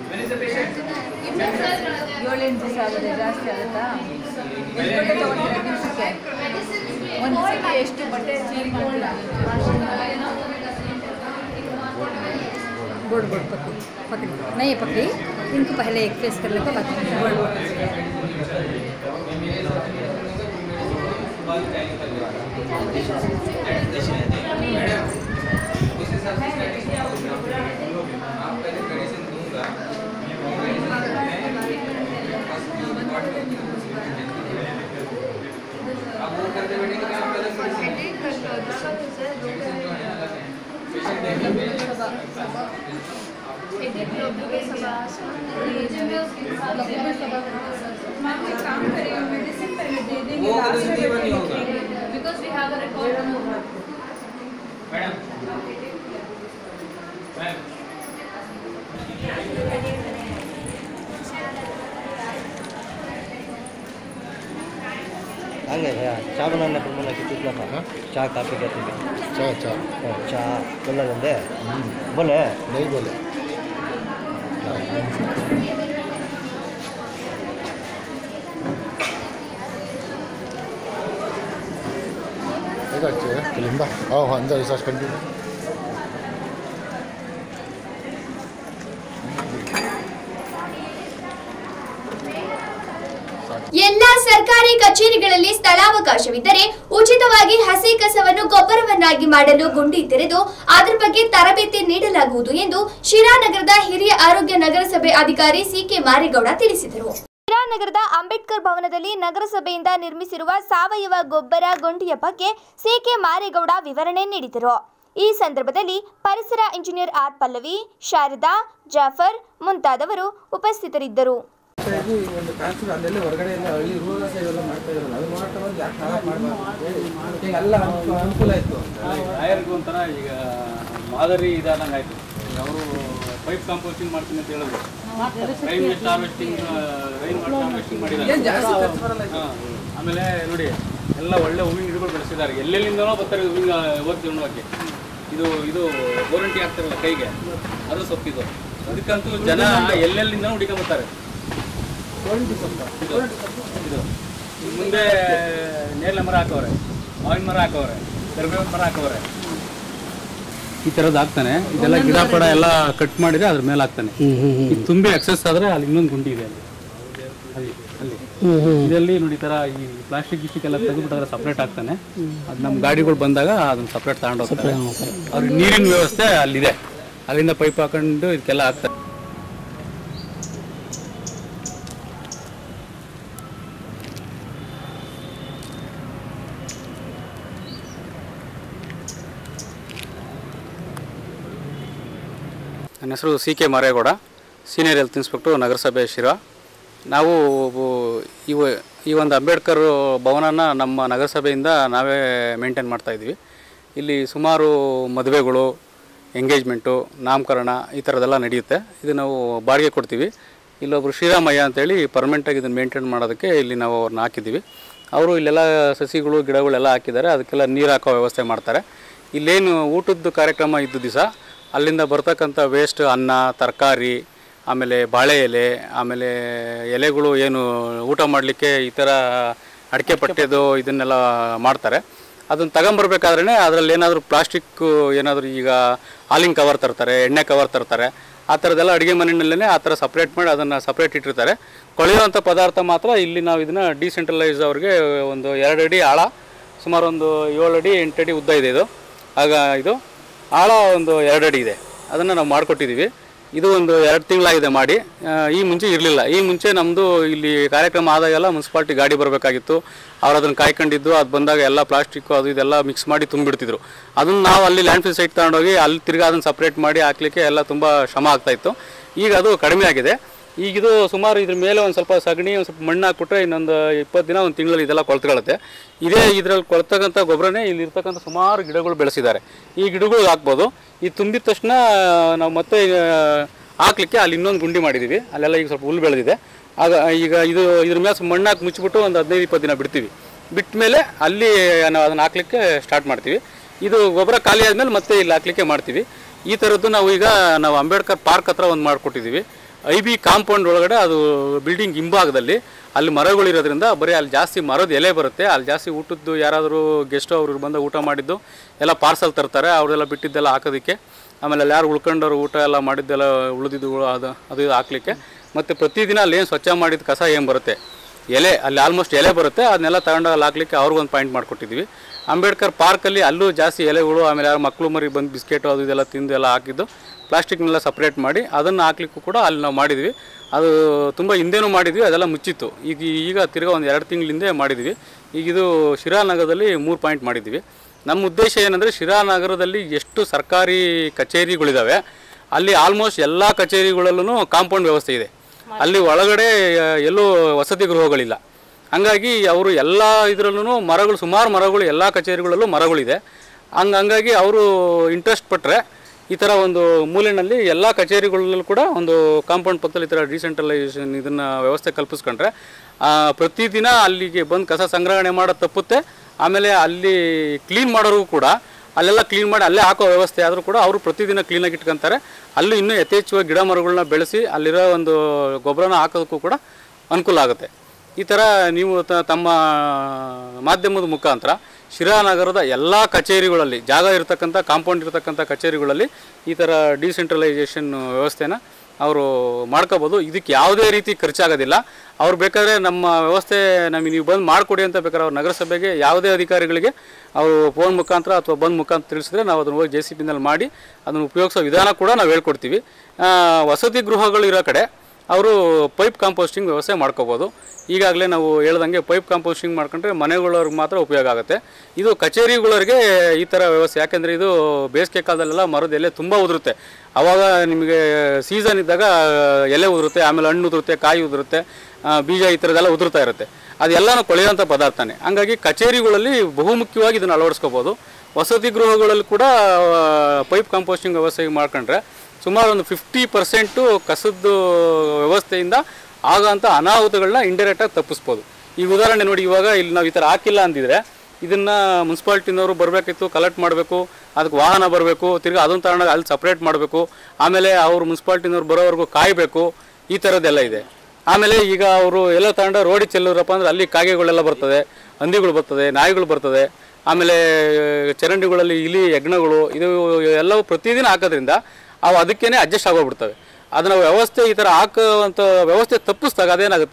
ಏಳೆಂಟು ದಿವಸ ಆಗುತ್ತೆ ಜಾಸ್ತಿ ಆಗುತ್ತಾ ಎಷ್ಟು ಬಟ್ಟೆ ತೊಗೊಳ್ತೀರಾ ದಿವಸಕ್ಕೆ ಒಂದು ದಿವಸಕ್ಕೆ ಎಷ್ಟು ಬಟ್ಟೆ ಚೇಂಜ್ ಮಾಡ್ತೀರಾ बोर्ड बोर्ड पकड़ी पकड़ी नहीं पकड़ी इनको पहले एक फेस कर लेते बाद में board Because we have a record. ಹಂಗೆ ಚಾ बनाने पर मना की कितना था चाय काफ़ी कहते हैं चाय चाय चा बोला बंदे बोले नहीं बोले Ragazzi, che limba. Oh, andare a continua. ಎಲ್ಲಾ ಸರ್ಕಾರಿ ಕಚೇರಿಗಳಲ್ಲಿ ಸ್ಥಳಾವಕಾಶವಿದ್ದರೆ ಉಚಿತವಾಗಿ ಹಸಿ ಕಸವನ್ನು ಗೊಬ್ಬರವನ್ನಾಗಿ ಮಾಡಲು ಗುಂಡಿ ತೆರೆದು ಅದರ ಬಗ್ಗೆ ತರಬೇತಿ ನೀಡಲಾಗುವುದು ಎಂದು ಶಿರಾನಗರದ ಹಿರಿಯ ಆರೋಗ್ಯ ನಗರಸಭೆ ಅಧಿಕಾರಿ ಸಿಕೆ ಮಾರೇಗೌಡ ತಿಳಿಸಿದರು ಶಿರಾನಗರದ ಅಂಬೇಡ್ಕರ್ ಭವನದಲ್ಲಿ ನಗರಸಭೆಯಿಂದ ನಿರ್ಮಿಸಿರುವ ಸಾವಯವ ಗೊಬ್ಬರ ಗುಂಡಿಯ ಬಗ್ಗೆ ಸಿಕೆ ಮಾರೇಗೌಡ ವಿವರಣೆ ನೀಡಿದರು ಈ ಸಂದರ್ಭದಲ್ಲಿ ಪರಿಸರ ಇಂಜಿನಿಯರ್ ಆರ್ ಪಲ್ಲವಿ ಶಾರದಾ ಜಾಫರ್ ಮುಂತಾದವರು ಉಪಸ್ಥಿತರಿದ್ದರು ಆಗಿ ಒಂದು ಟ್ರಾನ್ಸ್ಫರ್ ಅಲ್ಲೆಲ್ಲ ಹೊರಗಡೆ ಎಲ್ಲ ಹಳ್ಳಿ ರೂರಲ್ ಸೈಡ್ ಎಲ್ಲ ಮಾಡ್ತಾ ಇದ್ರಲ್ಲ ಅದು ಮಾಡ್ತಾ ಬಂದು ಯಾಕೆ ಹಾಳಾಗಿ ಮಾಡಬಾರ್ದು ಈಗ ಎಲ್ಲ ಅನುಕೂಲ ಅನುಕೂಲ ಇತ್ತು ಆಯರ್ಗೂ ಒಂಥರ ಈಗ ಮಾದರಿ ಇದಾದಂಗೆ ಆಯ್ತು ಈಗ ಅವರು ಪೈಪ್ ಕಾಂಪೋಸ್ಟಿಂಗ್ ಮಾಡ್ತೀನಿ ಅಂತ ಹೇಳಿದ್ರು rain waste harvesting rain water harvesting ಏನ್ ಜಾಸ್ತಿ ಖರ್ಚು ಬರಲ್ಲ ಮಾಡಿದ್ದಾರೆ ಇದು. ಹಾ. ಆಮೇಲೆ ನೋಡಿ ಎಲ್ಲ ಒಳ್ಳೆ ಹೂವಿನ ಗಿಡಗಳು ಬೆಳೆಸಿದ್ದಾರೆ ಎಲ್ಲೆಲ್ಲಿಂದನೋ ಬರ್ತಾರೆ ಹೂವಿನ ಓದಿ ಉಣ್ಣೋಕೆ ಇದು ಇದು ಗೋರಂಟಿ ಹಾಕ್ತಾರಲ್ಲ ಕೈಗೆ ಅದು ಸೊಪ್ಪಿದು ಅದಕ್ಕಂತೂ ಜನ ಎಲ್ಲೆಲ್ಲಿಂದ ಹುಡುಕೊಂಬರ್ತಾರೆ ಇದು ಇದು ಈ ಮುಂದೆ ನೇರಳೆ ಮರ ಹಾಕವ್ರೆ ಮಾವಿನ ಮರ ಹಾಕವ್ರೆ ಕರಿಬೇವಿನ ಮರ ಹಾಕವ್ರೆ ಈ ಥರದ್ದು ಹಾಕ್ತಾನೆ ಇದೆಲ್ಲ ಗಿಡ ಪಡ ಎಲ್ಲ ಕಟ್ ಮಾಡಿದ್ರೆ ಅದ್ರ ಮೇಲೆ ಹಾಕ್ತಾನೆ ಇದು ತುಂಬಿ ಎಕ್ಸಸ್ ಆದ್ರೆ ಅಲ್ಲಿ ಇನ್ನೊಂದು ಗುಂಡಿ ಇದೆ ಅಲ್ಲಿ ಅಲ್ಲಿ ಅಲ್ಲಿ ಇದರಲ್ಲಿ ನೋಡಿ ಈ ಥರ ಈ ಪ್ಲಾಸ್ಟಿಕ್ ಗಿಸ್ಟಿಕ್ ಎಲ್ಲ ತೆಗೆದುಬಿಟ್ಟಾದ್ರೆ ಸಪ್ರೇಟ್ ಆಗ್ತಾನೆ ಅದು ನಮ್ಮ ಗಾಡಿಗಳು ಬಂದಾಗ ಅದನ್ನ ಸಪ್ರೇಟ್ ತಗೊಂಡು ಹೋಗ್ತಾರೆ ಅವ್ರಿಗೆ ನೀರಿನ ವ್ಯವಸ್ಥೆ ಅಲ್ಲಿದೆ ಅಲ್ಲಿಂದ ಪೈಪ್ ಹಾಕೊಂಡು ಇದಕ್ಕೆಲ್ಲ ಆಗ್ತದೆ ನನ್ನ ಹೆಸರು C K Maregowda senior health inspector ನಗರಸಭೆ ಶಿರಾ ನಾವು ಈ ವ- ಈ ಒಂದು ಅಂಬೇಡ್ಕರ್ ಭವನನ ನಮ್ಮ ನಗರಸಭೆಯಿಂದ ನಾವೇ ಮೇಂಟೈನ್ ಮಾಡ್ತಾ ಇದ್ದೀವಿ ಇಲ್ಲಿ ಸುಮಾರು ಮದುವೆಗಳು ಎಂಗೇಜ್ಮೆಂಟು ನಾಮಕರಣ ಈ ಥರದ್ದೆಲ್ಲ ನಡೆಯುತ್ತೆ ಇದು ನಾವು ಬಾಡಿಗೆ ಕೊಡ್ತೀವಿ ಇಲ್ಲೊಬ್ರು ಶ್ರೀರಾಮಯ್ಯ ಅಂತೇಳಿ ಪರ್ಮನೆಂಟಾಗಿ ಇದನ್ನು ಮೇಂಟೈನ್ ಮಾಡೋದಕ್ಕೆ ಇಲ್ಲಿ ನಾವು ಅವ್ರನ್ನ ಹಾಕಿದ್ದೀವಿ ಅವರು ಇಲ್ಲೆಲ್ಲ ಸಸಿಗಳು ಗಿಡಗಳೆಲ್ಲ ಹಾಕಿದ್ದಾರೆ ಅದಕ್ಕೆಲ್ಲ ನೀರು ಹಾಕೋ ವ್ಯವಸ್ಥೆ ಮಾಡ್ತಾರೆ ಇಲ್ಲೇನು ಊಟದ್ದು ಕಾರ್ಯಕ್ರಮ ಇದ್ದ ದಿವಸ ಅಲ್ಲಿಂದ ಬರ್ತಕ್ಕಂಥ ವೇಸ್ಟ್ ಅನ್ನ ತರಕಾರಿ ಆಮೇಲೆ ಬಾಳೆ ಎಲೆ ಆಮೇಲೆ ಎಲೆಗಳು ಏನು ಊಟ ಮಾಡಲಿಕ್ಕೆ ಈ ಥರ ಅಡಿಕೆ ಪಟ್ಟೆದು ಇದನ್ನೆಲ್ಲ ಮಾಡ್ತಾರೆ ಅದನ್ನು ತಗೊಂಬರ್ಬೇಕಾದ್ರೆ ಅದರಲ್ಲಿ ಏನಾದರೂ ಪ್ಲಾಸ್ಟಿಕ್ ಏನಾದರೂ ಈಗ ಹಾಲಿನ ಕವರ್ ತರ್ತಾರೆ ಎಣ್ಣೆ ಕವರ್ ತರ್ತಾರೆ ಆ ಥರದ್ದೆಲ್ಲ ಅಡುಗೆ ಮನೆಯಲ್ಲೇ ಆ ಥರ ಸಪ್ರೇಟ್ ಮಾಡಿ ಅದನ್ನು ಸಪ್ರೇಟ್ ಇಟ್ಟಿರ್ತಾರೆ ಕೊಳೆಯುವಂಥ ಪದಾರ್ಥ ಮಾತ್ರ ಇಲ್ಲಿ ನಾವು ಇದನ್ನು ಡಿಸೆಂಟ್ರಲೈಸ್ ಅವ್ರಿಗೆ ಒಂದು ಎರಡು ಅಡಿ ಆಳ ಸುಮಾರು ಒಂದು ಏಳು ಅಡಿ ಎಂಟು ಅಡಿ ಉದ್ದ ಇದೆ ಇದು ಆಗ ಇದು ಆಳ ಒಂದು ಎರಡು ಅಡಿ ಇದೆ ಅದನ್ನು ನಾವು ಮಾಡಿಕೊಟ್ಟಿದ್ದೀವಿ ಇದು ಒಂದು ಎರಡು ತಿಂಗಳಾಗಿದೆ ಮಾಡಿ ಆ, ಈ ಮುಂಚೆ ಇರಲಿಲ್ಲ ಈ ಮುಂಚೆ ನಮ್ಮದು ಇಲ್ಲಿ ಕಾರ್ಯಕ್ರಮ ಆದಾಗೆಲ್ಲ ಮುನ್ಸಿಪಾಲ್ಟಿ ಗಾಡಿ ಬರಬೇಕಾಗಿತ್ತು ಅವ್ರು ಅದನ್ನು ಕಾಯ್ಕೊಂಡಿದ್ದು ಅದು ಬಂದಾಗ ಎಲ್ಲ ಪ್ಲಾಸ್ಟಿಕ್ಕು ಅದು ಇದೆಲ್ಲ ಮಿಕ್ಸ್ ಮಾಡಿ ತುಂಬಿಡ್ತಿದ್ರು ಅದನ್ನು ನಾವು ಅಲ್ಲಿ ಲ್ಯಾಂಡ್ ಫಿಲ್ ಸೈಟ್ ತಗೊಂಡೋಗಿ ಅಲ್ಲಿ ತಿರ್ಗಾ ಅದನ್ನು ಸಪ್ರೇಟ್ ಮಾಡಿ ಹಾಕ್ಲಿಕ್ಕೆ ಎಲ್ಲ ತುಂಬ ಶ್ರಮ ಆಗ್ತಾಯಿತ್ತು ಈಗ ಅದು ಕಡಿಮೆ ಆಗಿದೆ ಈಗ ಇದು ಸುಮಾರು ಇದ್ರ ಮೇಲೆ ಒಂದು ಸ್ವಲ್ಪ ಸಗಣಿ ಒಂದು ಸ್ವಲ್ಪ ಮಣ್ಣು ಹಾಕ್ಬಿಟ್ರೆ ಇನ್ನೊಂದು ಇಪ್ಪತ್ತು ದಿನ ಒಂದು ತಿಂಗಳಲ್ಲಿ ಇದೆಲ್ಲ ಕೊಳ್ತ್ಕೊಳ್ಳುತ್ತೆ ಇದೇ ಇದರಲ್ಲಿ ಕೊಳ್ತಕ್ಕಂಥ ಗೊಬ್ಬರನೇ ಇಲ್ಲಿ ಇರ್ತಕ್ಕಂಥ ಸುಮಾರು ಗಿಡಗಳು ಬೆಳೆಸಿದ್ದಾರೆ ಈ ಗಿಡಗಳು ಹಾಕ್ಬೋದು ಈ ತುಂಬಿದ ತಕ್ಷಣ ನಾವು ಮತ್ತೆ ಆ, ಹಾಕ್ಲಿಕ್ಕೆ ಅಲ್ಲಿ ಇನ್ನೊಂದು ಗುಂಡಿ ಮಾಡಿದ್ದೀವಿ ಅಲ್ಲೆಲ್ಲ ಈಗ ಸ್ವಲ್ಪ ಹುಲ್ಲು ಬೆಳೆದಿದೆ ಆಗ ಈಗ ಇದು ಇದ್ರ ಮೇಲೆ ಸ್ವಲ್ಪ ಮಣ್ಣು ಹಾಕಿ ಮುಚ್ಚಿಬಿಟ್ಟು ಒಂದು ಹದಿನೈದು ಇಪ್ಪತ್ತು ದಿನ ಬಿಡ್ತೀವಿ ಬಿಟ್ಟ ಮೇಲೆ ಅಲ್ಲಿ ನಾವು ಅದನ್ನು ಹಾಕ್ಲಿಕ್ಕೆ ಸ್ಟಾರ್ಟ್ ಮಾಡ್ತೀವಿ ಇದು ಗೊಬ್ಬರ ಖಾಲಿ ಆದಮೇಲೆ ಮತ್ತೆ ಇಲ್ಲಿ ಹಾಕ್ಲಿಕ್ಕೆ ಮಾಡ್ತೀವಿ ಈ ಥರದ್ದು ನಾವು ಈಗ ನಾವು ಅಂಬೇಡ್ಕರ್ ಪಾರ್ಕ್ ಹತ್ರ ಒಂದು ಮಾಡಿಕೊಟ್ಟಿದ್ದೀವಿ ಐ ಬಿ ಕಾಂಪೌಂಡ್ ಒಳಗಡೆ ಅದು ಬಿಲ್ಡಿಂಗ್ ಹಿಂಭಾಗದಲ್ಲಿ ಅಲ್ಲಿ ಮರಗಳು ಇರೋದ್ರಿಂದ ಬರೀ ಅಲ್ಲಿ ಜಾಸ್ತಿ ಮರದ ಎಲೆ ಬರುತ್ತೆ ಅಲ್ಲಿ ಜಾಸ್ತಿ ಊಟದ್ದು ಯಾರಾದರೂ ಗೆಸ್ಟ್ ಅವರು ಬಂದ ಊಟ ಮಾಡಿದ್ದು ಎಲ್ಲ ಪಾರ್ಸಲ್ ತರ್ತಾರೆ ಅವರೆಲ್ಲ ಬಿಟ್ಟಿದ್ದೆಲ್ಲ ಹಾಕೋದಕ್ಕೆ ಆಮೇಲೆ ಅಲ್ಲಿ ಯಾರು ಉಳ್ಕೊಂಡವ್ರು ಊಟ ಎಲ್ಲ ಮಾಡಿದ್ದೆಲ್ಲ ಉಳಿದಿದ್ದು ಅದು ಅದು ಇದು ಹಾಕ್ಲಿಕ್ಕೆ ಮತ್ತು ಪ್ರತಿದಿನ ಅಲ್ಲಿ ಏನು ಸ್ವಚ್ಛ ಮಾಡಿದ ಕಸ ಏನು ಬರುತ್ತೆ ಎಲೆ ಅಲ್ಲಿ ಆಲ್ಮೋಸ್ಟ್ ಎಲೆ ಬರುತ್ತೆ ಅದನ್ನೆಲ್ಲ ತಗೊಂಡು ಅಲ್ಲಿ ಹಾಕ್ಲಿಕ್ಕೆ ಅವ್ರಿಗೊಂದು ಪಾಯಿಂಟ್ ಮಾಡಿಕೊಟ್ಟಿದ್ವಿ ಅಂಬೇಡ್ಕರ್ ಪಾರ್ಕಲ್ಲಿ ಅಲ್ಲೂ ಜಾಸ್ತಿ ಎಲೆಗಳು ಆಮೇಲೆ ಯಾರು ಮಕ್ಕಳು ಮರಿ ಬಂದು ಬಿಸ್ಕೆಟು ಅದು ಇದೆಲ್ಲ ತಿಂದು ಎಲ್ಲ ಹಾಕಿದ್ದು ಪ್ಲಾಸ್ಟಿಕ್ನೆಲ್ಲ ಸಪ್ರೇಟ್ ಮಾಡಿ ಅದನ್ನು ಹಾಕ್ಲಿಕ್ಕೂ ಕೂಡ ಅಲ್ಲಿ ನಾವು ಮಾಡಿದ್ವಿ ಅದು ತುಂಬ ಹಿಂದೆನೂ ಮಾಡಿದ್ವಿ ಅದೆಲ್ಲ ಮುಚ್ಚಿತ್ತು ಈಗ ಈಗ ತಿರ್ಗಾ ಒಂದು ಎರಡು ತಿಂಗಳ ಹಿಂದೆ ಮಾಡಿದ್ವಿ ಈಗ ಇದು ಶಿರಾನಗರದಲ್ಲಿ ಮೂರು ಪಾಯಿಂಟ್ ಮಾಡಿದ್ವಿ ನಮ್ಮ ಉದ್ದೇಶ ಏನಂದರೆ ಶಿರಾನಗರದಲ್ಲಿ ಎಷ್ಟು ಸರ್ಕಾರಿ ಕಚೇರಿಗಳಿದ್ದಾವೆ ಅಲ್ಲಿ ಆಲ್ಮೋಸ್ಟ್ ಎಲ್ಲ ಕಚೇರಿಗಳಲ್ಲೂ ಕಾಂಪೌಂಡ್ ವ್ಯವಸ್ಥೆ ಇದೆ ಅಲ್ಲಿ ಒಳಗಡೆ ಆ, ಎಲ್ಲೂ ವಸತಿ ಗೃಹಗಳಿಲ್ಲ ಹಂಗಾಗಿ ಅವರು ಎಲ್ಲ ಇದರಲ್ಲೂ ಮರಗಳು ಸುಮಾರು ಮರಗಳು ಎಲ್ಲ ಕಚೇರಿಗಳಲ್ಲೂ ಮರಗಳಿದೆ ಹಂಗ ಹಂಗಾಗಿ ಅವರು ಇಂಟ್ರೆಸ್ಟ್ ಪಟ್ಟರೆ ಈ ಥರ ಒಂದು ಮೂಲೆಯಲ್ಲಿ ಎಲ್ಲ ಕಚೇರಿಗಳಲ್ಲೂ ಕೂಡ ಒಂದು ಕಾಂಪೌಂಡ್ ಪಕ್ಕದಲ್ಲಿ ಈ ಥರ ಡಿಸೆಂಟ್ರಲೈಸೇಷನ್ ಇದನ್ನು ವ್ಯವಸ್ಥೆ ಕಲ್ಪಿಸ್ಕೊಂಡ್ರೆ ಆ, ಪ್ರತಿದಿನ ಅಲ್ಲಿಗೆ ಬಂದು ಕಸ ಸಂಗ್ರಹಣೆ ಮಾಡೋದು ತಪ್ಪುತ್ತೆ ಆಮೇಲೆ ಅಲ್ಲಿ ಕ್ಲೀನ್ ಮಾಡೋರಿಗೂ ಕೂಡ ಅಲ್ಲೆಲ್ಲ ಕ್ಲೀನ್ ಮಾಡಿ ಅಲ್ಲೇ ಹಾಕೋ ವ್ಯವಸ್ಥೆ ಆದರೂ ಕೂಡ ಅವರು ಪ್ರತಿದಿನ ಕ್ಲೀನಾಗಿ ಇಟ್ಕೊಂತಾರೆ ಅಲ್ಲಿ ಇನ್ನೂ ಯಥೇಚ್ಛವಾಗಿ ಗಿಡ ಮರಗಳನ್ನ ಬೆಳೆಸಿ ಅಲ್ಲಿರೋ ಒಂದು ಗೊಬ್ಬರನ ಹಾಕೋದಕ್ಕೂ ಕೂಡ ಅನುಕೂಲ ಆಗುತ್ತೆ ಈ ಥರ ನೀವು ತ- ತಮ್ಮ ಮಾಧ್ಯಮದ ಮುಖಾಂತರ ಶಿರಾನಗರದ ಎಲ್ಲ ಕಚೇರಿಗಳಲ್ಲಿ ಜಾಗ ಇರತಕ್ಕಂಥ ಕಾಂಪೌಂಡ್ ಇರತಕ್ಕಂಥ ಕಚೇರಿಗಳಲ್ಲಿ ಈ ಥರ ಡಿಸೆಂಟ್ರಲೈಸೇಷನ್ ವ್ಯವಸ್ಥೆನ ಅವರು ಮಾಡ್ಕೋಬೋದು ಇದಕ್ಕೆ ಯಾವುದೇ ರೀತಿ ಖರ್ಚಾಗೋದಿಲ್ಲ ಅವ್ರು ಬೇಕಾದ್ರೆ ನಮ್ಮ ವ್ಯವಸ್ಥೆ ನಮಗೆ ನೀವು ಬಂದು ಮಾಡಿಕೊಡಿ ಅಂತ ಬೇಕಾದ್ರೆ ಅವ್ರ ನಗರಸಭೆಗೆ ಯಾವುದೇ ಅಧಿಕಾರಿಗಳಿಗೆ ಅವರು ಫೋನ್ ಮುಖಾಂತರ ಅಥವಾ ಬಂದ್ ಮುಖಾಂತರ ತಿಳಿಸಿದ್ರೆ ನಾವು ಅದನ್ನು ಹೋಗಿ ಜೆ ಸಿ ಪಿನಲ್ಲಿ ಮಾಡಿ ಅದನ್ನು ಉಪಯೋಗಿಸೋ ವಿಧಾನ ಕೂಡ ನಾವು ಹೇಳ್ಕೊಡ್ತೀವಿ ಆ, ವಸತಿ ಗೃಹಗಳು ಇರೋ ಕಡೆ ಅವರು ಪೈಪ್ ಕಾಂಪೋಸ್ಟಿಂಗ್ ವ್ಯವಸ್ಥೆ ಮಾಡ್ಕೋಬೋದು ಈಗಾಗಲೇ ನಾವು ಹೇಳ್ದಂಗೆ ಪೈಪ್ ಕಾಂಪೋಸ್ಟಿಂಗ್ ಮಾಡ್ಕೊಂಡ್ರೆ ಮನೆಗಳವ್ರಿಗೆ ಮಾತ್ರ ಉಪಯೋಗ ಆಗುತ್ತೆ ಇದು ಕಚೇರಿಗಳವ್ರಿಗೆ ಈ ಥರ ವ್ಯವಸ್ಥೆ ಯಾಕೆಂದರೆ ಇದು ಬೇಸಿಗೆ ಕಾಲದಲ್ಲೆಲ್ಲ ಮರದ ಎಲೆ ತುಂಬ ಉದುರುತ್ತೆ ಆವಾಗ ನಿಮಗೆ ಸೀಸನ್ ಇದ್ದಾಗ ಎಲೆ ಉದುರುತ್ತೆ ಆಮೇಲೆ ಹಣ್ಣು ಉದುರುತ್ತೆ ಕಾಯಿ ಉದುರುತ್ತೆ ಆ, ಬೀಜ ಈ ಥರದ್ದೆಲ್ಲ ಉದುರ್ತಾ ಇರುತ್ತೆ ಅದೆಲ್ಲನೂ ಕೊಳೆಯುವಂಥ ಪದಾರ್ಥನೇ ಹಂಗಾಗಿ ಕಚೇರಿಗಳಲ್ಲಿ ಬಹುಮುಖ್ಯವಾಗಿ ಇದನ್ನು ಅಳವಡಿಸ್ಕೋಬೋದು ವಸತಿ ಗೃಹಗಳಲ್ಲಿ ಕೂಡ ಪೈಪ್ ಕಾಂಪೋಸ್ಟಿಂಗ್ ವ್ಯವಸ್ಥೆ ಮಾಡ್ಕೊಂಡ್ರೆ ಸುಮಾರು ಒಂದು ಫಿಫ್ಟಿ ಪರ್ಸೆಂಟು ಕಸದ್ದು ವ್ಯವಸ್ಥೆಯಿಂದ ಆಗೋಂಥ ಅನಾಹುತಗಳನ್ನ ಇಂಡೈರೆಕ್ಟಾಗಿ ತಪ್ಪಿಸ್ಬೋದು ಈಗ ಉದಾಹರಣೆ ನೋಡಿ ಇವಾಗ ಇಲ್ಲಿ ನಾವು ಈ ಥರ ಹಾಕಿಲ್ಲ ಅಂದಿದ್ರೆ ಇದನ್ನು ಮುನ್ಸಿಪಾಲ್ಟಿನವರು ಬರಬೇಕಿತ್ತು ಕಲೆಕ್ಟ್ ಮಾಡಬೇಕು ಅದಕ್ಕೆ ವಾಹನ ಬರಬೇಕು ತಿರ್ಗಿ ಅದನ್ನು ತಗೊಂಡಾಗ ಅಲ್ಲಿ ಸಪ್ರೇಟ್ ಮಾಡಬೇಕು ಆಮೇಲೆ ಅವರು ಮುನ್ಸಿಪಾಲ್ಟಿನವ್ರು ಬರೋವರೆಗೂ ಕಾಯಬೇಕು ಈ ಥರದ್ದೆಲ್ಲ ಇದೆ ಆಮೇಲೆ ಈಗ ಅವರು ಎಲ್ಲ ತಗೊಂಡ ರೋಡಿಗೆ ಚೆಲ್ಲೋರಪ್ಪ ಅಂದ್ರೆ ಅಲ್ಲಿ ಕಾಗೆಗಳೆಲ್ಲ ಬರ್ತದೆ ಹಂದಿಗಳು ಬರ್ತದೆ ನಾಯಿಗಳು ಬರ್ತದೆ ಆಮೇಲೆ ಚರಂಡಿಗಳಲ್ಲಿ ಇಲಿ ಹೆಗ್ಣಗಳು ಇದು ಎಲ್ಲವೂ ಪ್ರತಿದಿನ ಹಾಕೋದ್ರಿಂದ ಅವು ಅದಕ್ಕೇನೆ ಅಡ್ಜಸ್ಟ್ ಆಗೋಗ್ಬಿಡ್ತವೆ ಅದನ್ನ ವ್ಯವಸ್ಥೆ ಈ ಥರ ಹಾಕುವಂಥ ವ್ಯವಸ್ಥೆ ತಪ್ಪಿಸಿದಾಗ ಅದೇನಾಗುತ್ತೆ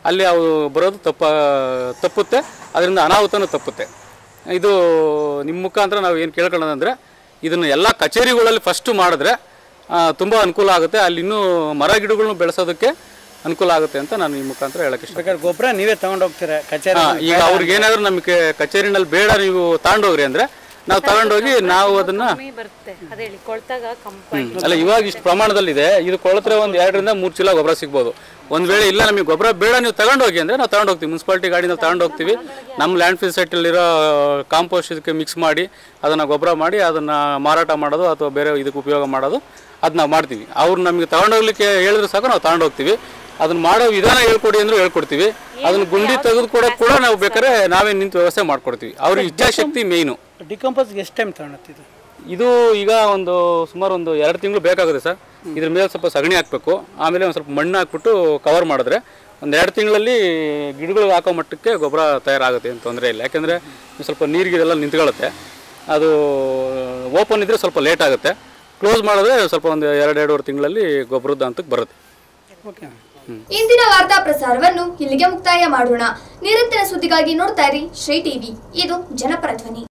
ಅಲ್ಲಿ ಅವು ಬರೋದು ತಪ್ಪ ತಪ್ಪುತ್ತೆ ಅದರಿಂದ ಅನಾಹುತನೂ ತಪ್ಪುತ್ತೆ ಇದು ನಿಮ್ಮ ಮುಖಾಂತರ ನಾವು ಏನು ಕೇಳ್ಕೊಳ್ಳೋದಂದರೆ ಇದನ್ನು ಎಲ್ಲ ಕಚೇರಿಗಳಲ್ಲಿ ಫಸ್ಟು ಮಾಡಿದ್ರೆ ತುಂಬ ಅನುಕೂಲ ಆಗುತ್ತೆ ಅಲ್ಲಿ ಇನ್ನೂ ಮರ ಗಿಡಗಳನ್ನು ಬೆಳೆಸೋದಕ್ಕೆ ಅನುಕೂಲ ಆಗುತ್ತೆ ಅಂತ ನಾನು ಈ ಮುಖಾಂತರ ಹೇಳಕ್ಕೆ ಇಷ್ಟ ಬೇಕಾದ್ರೆ ಗೊಬ್ಬರ ನೀವೇ ತಗೊಂಡು ಹೋಗ್ತೀರಾ ಕಚೇರಿ ಹಾ, ಈಗ ಅವ್ರಿಗೆ ಏನಾದ್ರು ನಮಗೆ ಕಚೇರಿನಲ್ಲಿ ಬೇಡ ನೀವು ತಗೊಂಡೋಗ್ರಿ ಅಂದ್ರೆ ನಾವು ತಗೊಂಡೋಗಿ ನಾವು ಅದನ್ನ ಬರುತ್ತೆ ಅದೇಳಿ ಕೊಳ್ತಾಗ ಕಂಪ ಹ್ಮ್. ಅಲ್ಲ ಇವಾಗ ಇಷ್ಟು ಪ್ರಮಾಣದಲ್ಲಿದೆ ಇದು ಕೊಳತ್ರೆ ಒಂದು ಎರಡರಿಂದ ಮೂರು ಚೀಲ ಗೊಬ್ಬರ ಸಿಗ್ಬೋದು ಒಂದ್ ವೇಳೆ ಇಲ್ಲ ನಮಗೆ ಗೊಬ್ಬರ ಬೇಡ ನೀವು ತಗೊಂಡೋಗಿ ಅಂದ್ರೆ ನಾವು ತಗೊಂಡು ಹೋಗ್ತೀವಿ ಮುನ್ಸಿಪಾಲಿಟಿ ಗಾಡಿನ ತಗೊಂಡು ಹೋಗ್ತೀವಿ ನಮ್ಮ ಲ್ಯಾಂಡ್ ಫಿಸೈಟಲ್ಲಿರೋ ಕಾಂಪೋಸ್ಟ್ ಇದಕ್ಕೆ ಮಿಕ್ಸ್ ಮಾಡಿ ಅದನ್ನ ಗೊಬ್ಬರ ಮಾಡಿ ಅದನ್ನ ಮಾರಾಟ ಮಾಡೋದು ಅಥವಾ ಬೇರೆ ಇದಕ್ಕೆ ಉಪಯೋಗ ಮಾಡೋದು ಅದು ನಾವು ಮಾಡ್ತೀವಿ ಅವ್ರು ನಮಗೆ ತಗೊಂಡೋಗ್ಲಿಕ್ಕೆ ಹೇಳಿದ್ರೆ ಸಾಕು ನಾವು ತಗೊಂಡು ಹೋಗ್ತೀವಿ ಅದನ್ನ ಮಾಡೋ ವಿಧಾನ ಹೇಳ್ಕೊಡಿ ಅಂದ್ರೂ ಹೇಳ್ಕೊಡ್ತೀವಿ ಅದನ್ನ ಗುಂಡಿ ತೆಗೆದು ಕೊಡೋಕೆ ಕೂಡ ನಾವು ಬೇಕಾದ್ರೆ ನಾವೇ ನಿಂತು ವ್ಯವಸ್ಥೆ ಮಾಡ್ಕೊಡ್ತೀವಿ ಅವ್ರಿಗೆ ಇಚ್ಛಾಶಕ್ತಿ ಮೇಯ್ನು ಡಿಕಂಪೋಸ್ಗೆ ಎಷ್ಟು ಟೈಮ್ ತಗೊಳತ್ತಿದ್ದು ಇದು ಈಗ ಒಂದು ಸುಮಾರು ಒಂದು ಎರಡು ತಿಂಗಳು ಬೇಕಾಗುತ್ತೆ ಸರ್ ಇದ್ರ ಮೇಲೆ ಸ್ವಲ್ಪ ಸಗಣಿ ಹಾಕಬೇಕು ಆಮೇಲೆ ಒಂದು ಸ್ವಲ್ಪ ಮಣ್ಣು ಹಾಕ್ಬಿಟ್ಟು ಕವರ್ ಮಾಡಿದ್ರೆ ಒಂದು ಎರಡು ತಿಂಗಳಲ್ಲಿ ಗಿಡಗಳಿಗೆ ಹಾಕೋ ಮಟ್ಟಕ್ಕೆ ಗೊಬ್ಬರ ತಯಾರಾಗುತ್ತೆ ಏನು ತೊಂದರೆ ಇಲ್ಲ ಯಾಕೆಂದರೆ ಸ್ವಲ್ಪ ನೀರಿಗಿದೆಲ್ಲ ನಿಂತ್ಕೊಳ್ಳುತ್ತೆ ಅದು ಓಪನ್ ಇದ್ದರೆ ಸ್ವಲ್ಪ ಲೇಟ್ ಆಗುತ್ತೆ ಕ್ಲೋಸ್ ಮಾಡಿದ್ರೆ ಸ್ವಲ್ಪ ಒಂದು ಎರಡು ಎರಡೂವರೆ ತಿಂಗಳಲ್ಲಿ ಗೊಬ್ಬರದ ಹಂತಕ್ಕೆ ಬರುತ್ತೆ ಓಕೆ ಇಂದಿನ ವಾರ್ತಾ ಪ್ರಸಾರವನ್ನು ಇಲ್ಲಿಗೆ ಮುಕ್ತಾಯ ಮಾಡೋಣ ನಿರಂತರ ಸುದ್ದಿಗಾಗಿ ನೋಡ್ತಾ ಇರಿ ಶ್ರೀ ಟಿವಿ ಇದು ಜನಪರ ಧ್ವನಿ